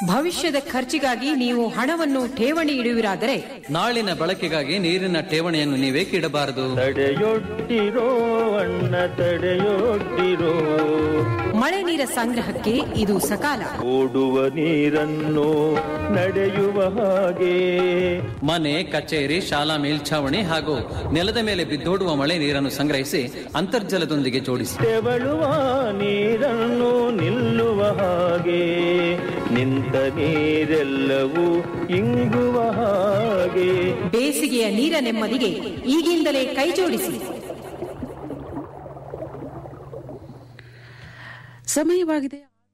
ಭವಿಷ್ಯದ ಖರ್ಚಿಗಾಗಿ ನೀವು ಹಣವನ್ನು ಠೇವಣಿ ಇಡುವಿರಾದರೆ ನಾಳಿನ ಬಳಕೆಗಾಗಿ ನೀರಿನ ಠೇವಣಿಯನ್ನು ನೀವೇಕೆ ಇಡಬಾರದು ತಡೆಯೊಡ್ಡಿರೋ ಅಣ್ಣ ತಡೆಯೊಡ್ಡಿರೋ ಮಳೆ ನೀರ ಸಂಗ್ರಹಕ್ಕೆ ಇದು ಸಕಾಲ ಓಡುವ ನೀರನ್ನು ನಡೆಯುವ ಹಾಗೆ ಮನೆ ಕಚೇರಿ ಶಾಲಾ ಮೇಲ್ಛಾವಣಿ ಹಾಗೂ ನೆಲದ ಮೇಲೆ ಬಿದ್ದೋಡುವ ಮಳೆ ನೀರನ್ನು ಸಂಗ್ರಹಿಸಿ ಅಂತರ್ಜಲದೊಂದಿಗೆ ಜೋಡಿಸಿ ತೆವಳುವ ನೀರನ್ನು ನಿಲ್ಲುವ ಹಾಗೆ ನಿಂತ ನೀರೆಲ್ಲವೂ ಇಂಗುವ ಹಾಗೆ ಬೇಸಿಗೆಯ ನೀರ ನೆಮ್ಮದಿಗೆ ಈಗಿಂದಲೇ ಕೈಜೋಡಿಸಿ ಸಮಯವಾಗಿದೆ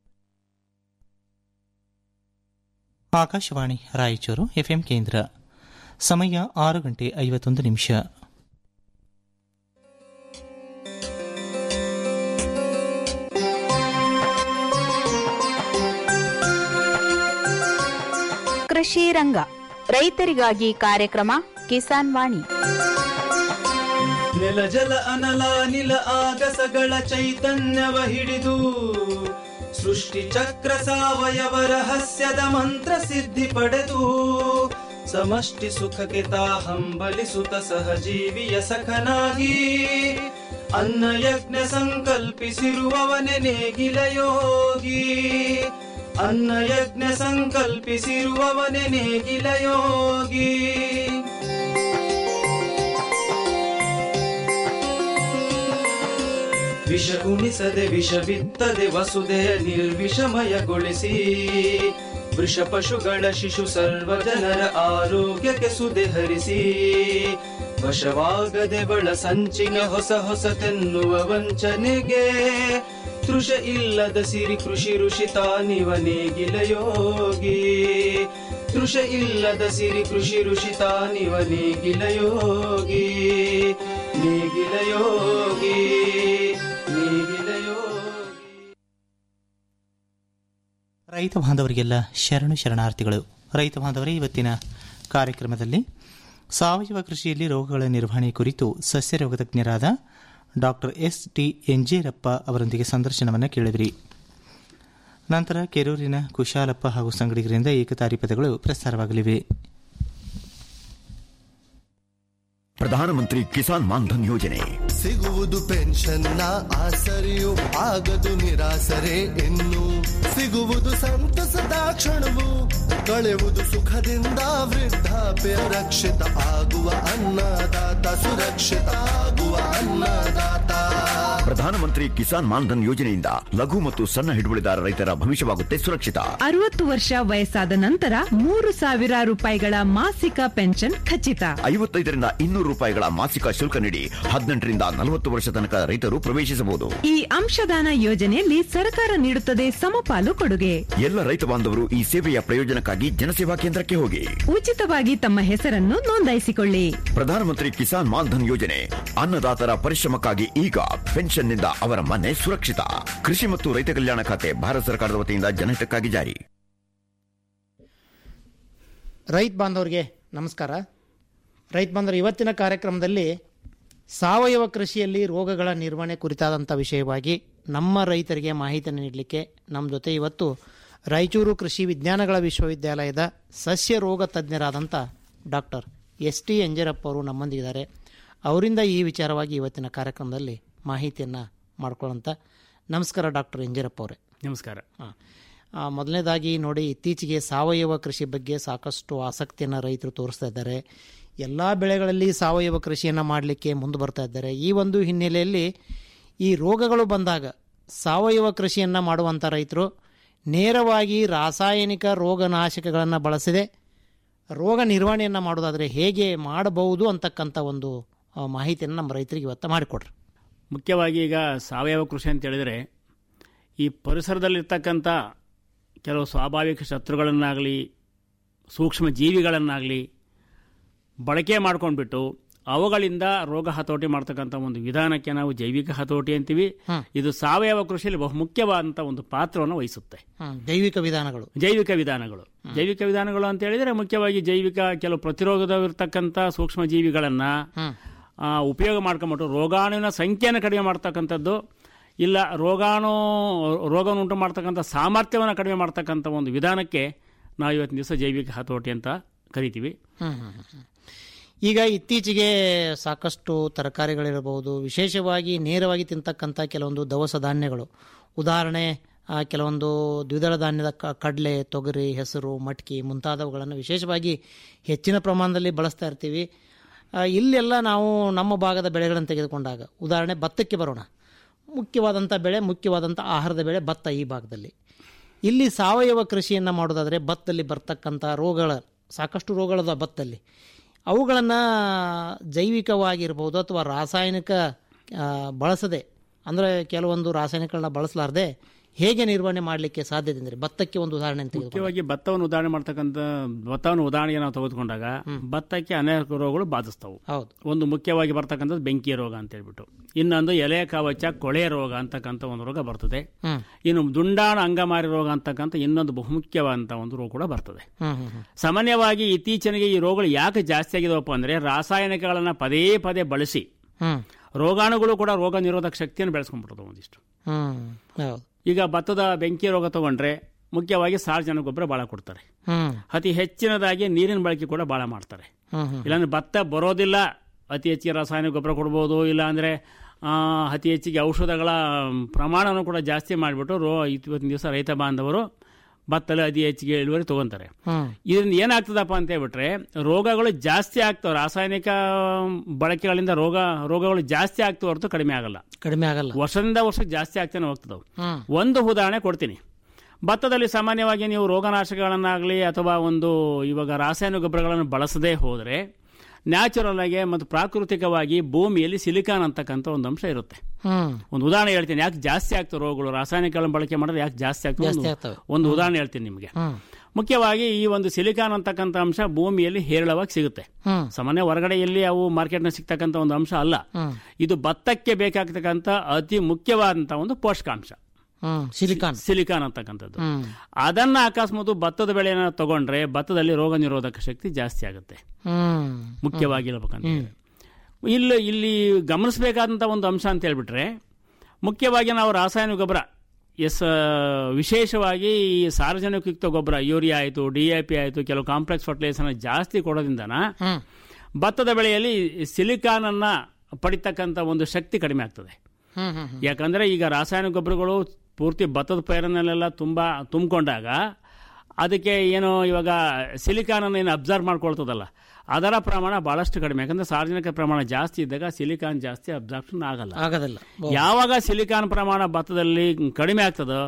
ಆಕಾಶವಾಣಿ ರಾಯಚೂರು ಎಫ್ಎಂ ಕೇಂದ್ರ ಸಮಯ ಆರು ಗಂಟೆ ಐವತ್ತೊಂದು ನಿಮಿಷ ಕೃಷಿ ರಂಗ ರೈತರಿಗಾಗಿ ಕಾರ್ಯಕ್ರಮ ಕಿಸಾನ್ ವಾಣಿ ನೆಲ ಜಲ ಅನಲ ನಿಲ ಆಗಸಗಳ ಚೈತನ್ಯವ ಹಿಡಿದು ಸೃಷ್ಟಿ ಚಕ್ರ ಸಾವಯವ ರಹಸ್ಯದ ಮಂತ್ರ ಸಿದ್ಧಿ ಪಡೆದು ಸಮಷ್ಟಿ ಸುಖಕ್ಕೆ ತಾ ಹಂಬಲಿಸುತ್ತ ಸಹಜೀವಿಯ ಸಖನಾಗಿ ಅನ್ನ ಯಜ್ಞ ಸಂಕಲ್ಪಿಸಿರುವವನೆ ನೇಗಿಲ ಯೋಗಿ ಅನ್ನ ಯಜ್ಞ ಸಂಕಲ್ಪಿಸಿರುವವನೆ ನೇಗಿಲ ಯೋಗಿ ವಿಷ ಉಣಿಸದೆ ವಿಷ ಬಿತ್ತದೆ ವಸುದೆಯ ನಿರ್ವಿಷಮಯಗೊಳಿಸಿ ವೃಷ ಪಶುಗಳ ಶಿಶು ಸರ್ವ ಜನರ ಆರೋಗ್ಯಕ್ಕೆ ಸುದೆ ಹರಿಸಿ ವಶವಾಗದೆ ಬಳ ಸಂಚಿನ ಹೊಸ ಹೊಸತೆನ್ನುವ ವಂಚನೆಗೆ ತೃಷ ಇಲ್ಲದ ಸಿರಿ ಕೃಷಿ ಋಷಿ ತಾನಿವ ನೇಗಿಲ ಯೋಗಿ ತೃಷ ಇಲ್ಲದ ಸಿರಿ ಕೃಷಿ ಋಷಿ ತಾನಿವ ನೇಗಿಲ ಯೋಗಿ ನೇಗಿಲ ಯೋಗಿ ನೇಗಿಲ ಯೋಗಿ ರೈತ ಬಾಂಧವರಿಗೆಲ್ಲ ಶರಣು ಶರಣಾರ್ಥಿಗಳು ರೈತ ಬಾಂಧವರೇ ಇವತ್ತಿನ ಕಾರ್ಯಕ್ರಮದಲ್ಲಿ ಸಾವಯವ ಕೃಷಿಯಲ್ಲಿ ರೋಗಗಳ ನಿರ್ವಹಣೆ ಕುರಿತು ಸಸ್ಯ ರೋಗ ತಜ್ಞರಾದ ಡಾಕ್ಟರ್ ಎಸ್ ಟಿ ಎಂಜೇರಪ್ಪ ಅವರೊಂದಿಗೆ ಸಂದರ್ಶನವನ್ನು ಕೇಳಿದ್ರಿ ನಂತರ ಕೆರೂರಿನ ಕುಶಾಲಪ್ಪ ಹಾಗೂ ಸಂಗಡಿಗರಿಂದ ಏಕತಾರಿ ಪದಗಳು ಪ್ರಸಾರವಾಗಲಿವೆ ಪ್ರಧಾನಮಂತ್ರಿ ಕಿಸಾನ್ ಮಾನ್ಧನ್ ಯೋಜನೆ ಸಿಗುವುದು ಪೆನ್ಷನ್ನ ಆಸರೆಯು ಆಗದು ನಿರಾಸರೆ ಇನ್ನು ಸಿಗುವುದು ಸಂತಸದ ಕ್ಷಣವು ಕಳೆಯುವುದು ಸುಖದಿಂದ ವೃದ್ಧಾಪ್ಯ ರಕ್ಷಿತ ಆಗುವ ಅನ್ನದಾತ ಸುರಕ್ಷಿತ ಆಗುವ ಅನ್ನದಾತ ಪ್ರಧಾನಮಂತ್ರಿ ಕಿಸಾನ್ ಮಾನ್ಧನ್ ಯೋಜನೆಯಿಂದ ಲಘು ಮತ್ತು ಸಣ್ಣ ಹಿಡುವಳಿದಾರ ರೈತರ ಭವಿಷ್ಯವಾಗುತ್ತೆ ಸುರಕ್ಷಿತ ಅರವತ್ತು ವರ್ಷ ವಯಸ್ಸಾದ ನಂತರ ಮೂರು ಸಾವಿರ ರೂಪಾಯಿಗಳ ಮಾಸಿಕ ಪೆನ್ಷನ್ ಖಚಿತ ಐವತ್ತೈದರಿಂದ ಇನ್ನೂರು ರೂಪಾಯಿಗಳ ಮಾಸಿಕ ಶುಲ್ಕ ನೀಡಿ ಹದಿನೆಂಟರಿಂದ ನಲವತ್ತು ವರ್ಷ ತನಕ ರೈತರು ಪ್ರವೇಶಿಸಬಹುದು ಈ ಅಂಶದಾನ ಯೋಜನೆಯಲ್ಲಿ ಸರ್ಕಾರ ನೀಡುತ್ತದೆ ಸಮಪಾಲು ಕೊಡುಗೆ ಎಲ್ಲ ರೈತ ಬಾಂಧವರು ಈ ಸೇವೆಯ ಪ್ರಯೋಜನಕ್ಕಾಗಿ ಜನಸೇವಾ ಕೇಂದ್ರಕ್ಕೆ ಹೋಗಿ ಉಚಿತವಾಗಿ ತಮ್ಮ ಹೆಸರನ್ನು ನೋಂದಾಯಿಸಿಕೊಳ್ಳಿ ಪ್ರಧಾನಮಂತ್ರಿ ಕಿಸಾನ್ ಮಾನ್ಧನ್ ಯೋಜನೆ ಅನ್ನದಾತರ ಪರಿಶ್ರಮಕ್ಕಾಗಿ ಈಗ ಪೆನ್ಷನ್ನಿಂದ ಅವರ ಮನೆ ಸುರಕ್ಷಿತ ಕೃಷಿ ಮತ್ತು ರೈತ ಕಲ್ಯಾಣ ಖಾತೆ ಭಾರತ ಸರ್ಕಾರದ ವತಿಯಿಂದ ಜನಹಿತಕ್ಕಾಗಿ ಜಾರಿ ರೈತ ಬಾಂಧವರಿಗೆ ನಮಸ್ಕಾರ ರೈತ ಬಾಂಧವರು ಇವತ್ತಿನ ಕಾರ್ಯಕ್ರಮದಲ್ಲಿ ಸಾವಯವ ಕೃಷಿಯಲ್ಲಿ ರೋಗಗಳ ನಿರ್ವಹಣೆ ಕುರಿತಾದಂಥ ವಿಷಯವಾಗಿ ನಮ್ಮ ರೈತರಿಗೆ ಮಾಹಿತಿಯನ್ನು ನೀಡಲಿಕ್ಕೆ ನಮ್ಮ ಜೊತೆ ಇವತ್ತು ರಾಯಚೂರು ಕೃಷಿ ವಿಜ್ಞಾನಗಳ ವಿಶ್ವವಿದ್ಯಾಲಯದ ಸಸ್ಯ ರೋಗ ತಜ್ಞರಾದಂಥ ಡಾಕ್ಟರ್ ಎಸ್ ಟಿ ಎಂಜರಪ್ಪ ಅವರು ನಮ್ಮೊಂದಿಗಿದ್ದಾರೆ ಅವರಿಂದ ಈ ವಿಚಾರವಾಗಿ ಇವತ್ತಿನ ಕಾರ್ಯಕ್ರಮದಲ್ಲಿ ಮಾಹಿತಿಯನ್ನು ಮಾಡ್ಕೊಳ್ಳೋಂಥ ನಮಸ್ಕಾರ ಡಾಕ್ಟರ್ ಎಂಜರಪ್ಪ ಅವರೇ ನಮಸ್ಕಾರ ಹಾಂ ಮೊದಲನೇದಾಗಿ ನೋಡಿ ಇತ್ತೀಚೆಗೆ ಸಾವಯವ ಕೃಷಿ ಬಗ್ಗೆ ಸಾಕಷ್ಟು ಆಸಕ್ತಿಯನ್ನು ರೈತರು ತೋರಿಸ್ತಾ ಇದ್ದಾರೆ ಎಲ್ಲ ಬೆಳೆಗಳಲ್ಲಿ ಸಾವಯವ ಕೃಷಿಯನ್ನು ಮಾಡಲಿಕ್ಕೆ ಮುಂದೆ ಬರ್ತಾ ಇದ್ದಾರೆ ಈ ಒಂದು ಹಿನ್ನೆಲೆಯಲ್ಲಿ ಈ ರೋಗಗಳು ಬಂದಾಗ ಸಾವಯವ ಕೃಷಿಯನ್ನು ಮಾಡುವಂಥ ರೈತರು ನೇರವಾಗಿ ರಾಸಾಯನಿಕ ರೋಗನಾಶಕಗಳನ್ನು ಬಳಸದೆ ರೋಗ ನಿರ್ವಹಣೆಯನ್ನು ಮಾಡೋದಾದರೆ ಹೇಗೆ ಮಾಡಬಹುದು ಅಂತಕ್ಕಂಥ ಒಂದು ಆ, ಮಾಹಿತಿಯನ್ನು ನಮ್ಮ ರೈತರಿಗೆ ಇವತ್ತು ಮಾಡಿಕೊಡ್ರಿ ಮುಖ್ಯವಾಗಿ ಈಗ ಸಾವಯವ ಕೃಷಿ ಅಂತ ಹೇಳಿದರೆ ಈ ಪರಿಸರದಲ್ಲಿರ್ತಕ್ಕಂಥ ಕೆಲವು ಸ್ವಾಭಾವಿಕ ಶತ್ರುಗಳನ್ನಾಗಲಿ ಸೂಕ್ಷ್ಮ ಜೀವಿಗಳನ್ನಾಗಲಿ ಬಳಕೆ ಮಾಡ್ಕೊಂಡ್ಬಿಟ್ಟು ಅವುಗಳಿಂದ ರೋಗ ಹತೋಟಿ ಮಾಡ್ತಕ್ಕಂಥ ಒಂದು ವಿಧಾನಕ್ಕೆ ನಾವು ಜೈವಿಕ ಹತೋಟಿ ಅಂತೀವಿ ಇದು ಸಾವಯವ ಕೃಷಿಯಲ್ಲಿ ಬಹು ಮುಖ್ಯವಾದಂಥ ಒಂದು ಪಾತ್ರವನ್ನು ವಹಿಸುತ್ತೆ ಹ್ಮ್, ಜೈವಿಕ ವಿಧಾನಗಳು ಜೈವಿಕ ವಿಧಾನಗಳು ಜೈವಿಕ ವಿಧಾನಗಳು ಅಂತ ಹೇಳಿದರೆ ಮುಖ್ಯವಾಗಿ ಜೈವಿಕ ಕೆಲವು ಪ್ರತಿರೋಧವಿರ್ತಕ್ಕಂಥ ಸೂಕ್ಷ್ಮ ಜೀವಿಗಳನ್ನು ಆ, ಉಪಯೋಗ ಮಾಡ್ಕೊಂಬಿಟ್ಟು ರೋಗಾಣುವಿನ ಸಂಖ್ಯೆಯನ್ನು ಕಡಿಮೆ ಮಾಡ್ತಕ್ಕಂಥದ್ದು ಇಲ್ಲ ರೋಗಾಣು ರೋಗವನ್ನು ಉಂಟು ಮಾಡ್ತಕ್ಕಂಥ ಸಾಮರ್ಥ್ಯವನ್ನು ಕಡಿಮೆ ಮಾಡ್ತಕ್ಕಂಥ ಒಂದು ವಿಧಾನಕ್ಕೆ ನಾವು ಇವತ್ತಿನ ದಿವಸ ಜೈವಿಕ ಹತೋಟಿ ಅಂತ ಕರಿತೀವಿ ಹ್ಮ್, ಹ್ಮ್, ಹ್ಮ್, ಹ್ಮ್. ಈಗ ಇತ್ತೀಚೆಗೆ ಸಾಕಷ್ಟು ತರಕಾರಿಗಳಿರಬಹುದು ವಿಶೇಷವಾಗಿ ನೇರವಾಗಿ ತಿಂತಕ್ಕಂಥ ಕೆಲವೊಂದು ದವಸ ಧಾನ್ಯಗಳು ಉದಾಹರಣೆ ಆ, ಕೆಲವೊಂದು ದ್ವಿದಳ ಧಾನ್ಯದ ಕ- ಕಡಲೆ ತೊಗರಿ ಹೆಸರು ಮಟ್ಕಿ ಮುಂತಾದವುಗಳನ್ನು ವಿಶೇಷವಾಗಿ ಹೆಚ್ಚಿನ ಪ್ರಮಾಣದಲ್ಲಿ ಬಳಸ್ತಾ ಇರ್ತೀವಿ ಆ, ಇಲ್ಲೆಲ್ಲ ನಾವು ನಮ್ಮ ಭಾಗದ ಬೆಳೆಗಳನ್ನು ತೆಗೆದುಕೊಂಡಾಗ ಉದಾಹರಣೆ ಭತ್ತಕ್ಕೆ ಬರೋಣ ಮುಖ್ಯವಾದಂಥ ಬೆಳೆ ಮುಖ್ಯವಾದಂಥ ಆಹಾರದ ಬೆಳೆ ಭತ್ತ ಈ ಭಾಗದಲ್ಲಿ ಇಲ್ಲಿ ಸಾವಯವ ಕೃಷಿಯನ್ನು ಮಾಡೋದಾದರೆ ಭತ್ತದಲ್ಲಿ ಬರ್ತಕ್ಕಂಥ ರೋಗಗಳ ಸಾಕಷ್ಟು ರೋಗಗಳದ ಭತ್ತದಲ್ಲಿ ಅವುಗಳನ್ನು ಜೈವಿಕವಾಗಿರ್ಬೋದು ಅಥವಾ ರಾಸಾಯನಿಕ ಆ, ಬಳಸದೆ ಅಂದರೆ ಕೆಲವೊಂದು ರಾಸಾಯನಿಕಗಳನ್ನ ಬಳಸಲಾರದೆ ಹೇಗೆ ನಿರ್ವಹಣೆ ಮಾಡಲಿಕ್ಕೆ ಸಾಧ್ಯತೆ ಅಂದರೆ ಭತ್ತಕ್ಕೆ ಒಂದು ಉದಾಹರಣೆ ಅಂತ ತೆಗೆದುಕೊಂಡು ಮುಖ್ಯವಾಗಿ ಭತ್ತವನ್ನು ಉದಾಹರಣೆ ಮಾಡ್ತಕ್ಕಂಥ ಭತ್ತವನ್ನು ಉದಾಹರಣೆಗೆ ನಾವು ತೆಗೆದುಕೊಂಡಾಗ ಭತ್ತಕ್ಕೆ ಅನೇಕ ರೋಗಗಳು ಬಾಧಿಸ್ತವು ಹೌದು ಒಂದು ಮುಖ್ಯವಾಗಿ ಬರ್ತಕ್ಕಂಥದ್ದು ಬೆಂಕಿ ರೋಗ ಅಂತ ಹೇಳ್ಬಿಟ್ಟು ಇನ್ನೊಂದು ಎಲೆ ಕವಚ ಕೊಳೆ ರೋಗ ಅಂತಕ್ಕಂಥ ಒಂದು ರೋಗ ಬರ್ತದೆ ಹ್ಮ್. ಇನ್ನು ದುಂಡಾಣ ಅಂಗಮಾರಿ ರೋಗ ಅಂತಕ್ಕಂಥ ಇನ್ನೊಂದು ಬಹುಮುಖ್ಯವಾದಂಥ ಒಂದು ರೋಗ ಕೂಡ ಬರ್ತದೆ ಹ್ಮ್ ಹ್ಮ್ ಹ್ಮ್ ಸಾಮಾನ್ಯವಾಗಿ ಇತ್ತೀಚೆಗೆ ಈ ರೋಗಗಳು ಯಾಕೆ ಜಾಸ್ತಿ ಆಗಿದವಪ್ಪ ಅಂದರೆ ರಾಸಾಯನಿಕಗಳನ್ನು ಪದೇ ಪದೇ ಬಳಸಿ ಹ್ಮ್ ರೋಗಾಣುಗಳು ಕೂಡ ರೋಗ ನಿರೋಧಕ ಶಕ್ತಿಯನ್ನು ಬೆಳೆಸ್ಕೊಂಡ್ಬಿಡ್ತವೆ ಒಂದಿಷ್ಟು ಹ್ಮ್ ಹೌದು ಈಗ ಭತ್ತದ ಬೆಂಕಿ ರೋಗ ತಗೊಂಡ್ರೆ ಮುಖ್ಯವಾಗಿ ಸಾರ್ವಜನಿಕ ಗೊಬ್ಬರ ಭಾಳ ಕೊಡ್ತಾರೆ ಹ್ಮ್ ಅತಿ ಹೆಚ್ಚಿನದಾಗಿ ನೀರಿನ ಬಳಕೆ ಕೂಡ ಭಾಳ ಮಾಡ್ತಾರೆ ಹ್ಮ್ ಹ್ಮ್ ಇಲ್ಲಾಂದ್ರೆ ಭತ್ತ ಬರೋದಿಲ್ಲ ಅತಿ ಹೆಚ್ಚಿಗೆ ರಾಸಾಯನಿಕ ಗೊಬ್ಬರ ಕೊಡ್ಬೋದು ಇಲ್ಲ ಅಂದರೆ ಅತಿ ಹೆಚ್ಚಿಗೆ ಔಷಧಗಳ ಪ್ರಮಾಣವನ್ನು ಕೂಡ ಜಾಸ್ತಿ ಮಾಡಿಬಿಟ್ಟು ರೋ ಇವತ್ತಿನ ದಿವಸ ರೈತ ಬಾಂಧವರು ಭತ್ತದಲ್ಲಿ ಅತಿ ಹೆಚ್ಚಿಗೆ ಇಳುವರಿ ತೊಗೊತಾರೆ ಹ್ಮ್ ಇದರಿಂದ ಏನಾಗ್ತದಪ್ಪ ಅಂತ ಹೇಳ್ಬಿಟ್ರೆ ರೋಗಗಳು ಜಾಸ್ತಿ ಆಗ್ತವೆ ರಾಸಾಯನಿಕ ಬಳಕೆಗಳಿಂದ ರೋಗ ರೋಗಗಳು ಜಾಸ್ತಿ ಆಗ್ತವೆ ಹೊರತು ಕಡಿಮೆ ಆಗಲ್ಲ ಕಡಿಮೆ ಆಗಲ್ಲ ವರ್ಷದಿಂದ ವರ್ಷಕ್ಕೆ ಜಾಸ್ತಿ ಆಗ್ತಾನೆ ಹೋಗ್ತದವು ಹ್ಮ್ ಒಂದು ಉದಾಹರಣೆ ಕೊಡ್ತೀನಿ ಭತ್ತದಲ್ಲಿ ಸಾಮಾನ್ಯವಾಗಿ ನೀವು ರೋಗನಾಶಕಗಳನ್ನಾಗಲಿ ಅಥವಾ ಒಂದು ಇವಾಗ ರಾಸಾಯನಿಕ ಗೊಬ್ಬರಗಳನ್ನು ಬಳಸದೇ ಹೋದರೆ ನ್ಯಾಚುರಲ್ ಆಗಿ ಮತ್ತು ಪ್ರಾಕೃತಿಕವಾಗಿ ಭೂಮಿಯಲ್ಲಿ ಸಿಲಿಕಾನ್ ಅಂತಕ್ಕಂಥ ಒಂದು ಅಂಶ ಇರುತ್ತೆ ಹ್ಮ್ ಒಂದು ಉದಾಹರಣೆ ಹೇಳ್ತೀನಿ ಯಾಕೆ ಜಾಸ್ತಿ ಆಗ್ತವೆ ರೋಗಗಳು ರಾಸಾಯನಿಕಗಳನ್ನು ಬಳಕೆ ಮಾಡಿದ್ರೆ ಯಾಕೆ ಜಾಸ್ತಿ ಆಗ್ತವೆ ಜಾಸ್ತಿ ಒಂದು- ಆಗ್ತವೆ. ಒಂದು ಉದಾಹರಣೆ ಹೇಳ್ತೀನಿ ನಿಮಗೆ ಹ್ಮ್ ಮುಖ್ಯವಾಗಿ ಈ ಒಂದು ಸಿಲಿಕಾನ್ ಅಂತಕ್ಕಂಥ ಅಂಶ ಭೂಮಿಯಲ್ಲಿ ಹೇರಳವಾಗಿ ಸಿಗುತ್ತೆ ಹ್ಮ್ ಸಾಮಾನ್ಯ ಹೊರಗಡೆಯಲ್ಲಿ ಅವು ಮಾರ್ಕೆಟ್ನ ಸಿಗ್ತಕ್ಕಂಥ ಒಂದು ಅಂಶ ಅಲ್ಲ ಹ್ಮ್ ಇದು ಭತ್ತಕ್ಕೆ ಬೇಕಾಗ್ತಕ್ಕಂಥ ಅತಿ ಮುಖ್ಯವಾದಂಥ ಒಂದು ಪೋಷಕಾಂಶ ಹ್ಮ್ ಸಿಲಿಕಾನ್ ಸಿಲಿಕಾನ್ ಅಂತಕ್ಕಂಥದ್ದು ಹ್ಮ್ ಅದನ್ನ ಅಕಸ್ಮಾತ್ ಭತ್ತದ ಬೆಳೆಯನ್ನು ತಗೊಂಡ್ರೆ ಭತ್ತದಲ್ಲಿ ರೋಗ ನಿರೋಧಕ ಶಕ್ತಿ ಜಾಸ್ತಿ ಆಗುತ್ತೆ ಹ್ಮ್ ಮುಖ್ಯವಾಗಿ ಹೇಳ್ಬೇಕಂತ ಹೇಳಿದ್ರೆ. ಇಲ್ಲಿ ಇಲ್ಲಿ ಗಮನಿಸಬೇಕಾದಂಥ ಒಂದು ಅಂಶ ಅಂತ ಹೇಳ್ಬಿಟ್ರೆ ಮುಖ್ಯವಾಗಿ ನಾವು ರಾಸಾಯನಿಕ ಗೊಬ್ಬರ ಎಸ್ ವಿಶೇಷವಾಗಿ ಈ ಸಾರ್ವಜನಿಕಯುಕ್ತ ಗೊಬ್ಬರ ಯೂರಿಯಾ ಆಯಿತು ಡಿ ಎ ಪಿ ಆಯಿತು ಕೆಲವು ಕಾಂಪ್ಲೆಕ್ಸ್ ಫರ್ಟಿಲೈಸರ್ನ ಜಾಸ್ತಿ ಕೊಡೋದ್ರಿಂದನ ಹ್ಮ್ ಭತ್ತದ ಬೆಳೆಯಲ್ಲಿ ಸಿಲಿಕಾನನ್ನು ಪಡಿತಕ್ಕಂಥ ಒಂದು ಶಕ್ತಿ ಕಡಿಮೆ ಆಗ್ತದೆ ಹ್ಮ್ ಹ್ಮ್ ಹ್ಮ್ ಯಾಕಂದರೆ ಈಗ ರಾಸಾಯನಿಕ ಗೊಬ್ಬರಗಳು ಪೂರ್ತಿ ಭತ್ತದ ಪೈರನಲ್ಲೆಲ್ಲ ತುಂಬ ತುಂಬಿಕೊಂಡಾಗ ಅದಕ್ಕೆ ಏನು ಇವಾಗ ಸಿಲಿಕಾನನ್ನು ಏನು ಅಬ್ಸರ್ವ್ ಮಾಡ್ಕೊಳ್ತದಲ್ಲ ಅದರ ಪ್ರಮಾಣ ಭಾಳಷ್ಟು ಕಡಿಮೆ ಯಾಕಂದರೆ ಸಾರ್ವಜನಿಕ ಪ್ರಮಾಣ ಜಾಸ್ತಿ ಇದ್ದಾಗ ಸಿಲಿಕಾನ್ ಜಾಸ್ತಿ ಅಬ್ಸಾರ್ಪ್ಷನ್ ಆಗಲ್ಲ ಆಗೋದಿಲ್ಲ ಯಾವಾಗ ಸಿಲಿಕಾನ್ ಪ್ರಮಾಣ ಭತ್ತದಲ್ಲಿ ಕಡಿಮೆ ಆಗ್ತದೋ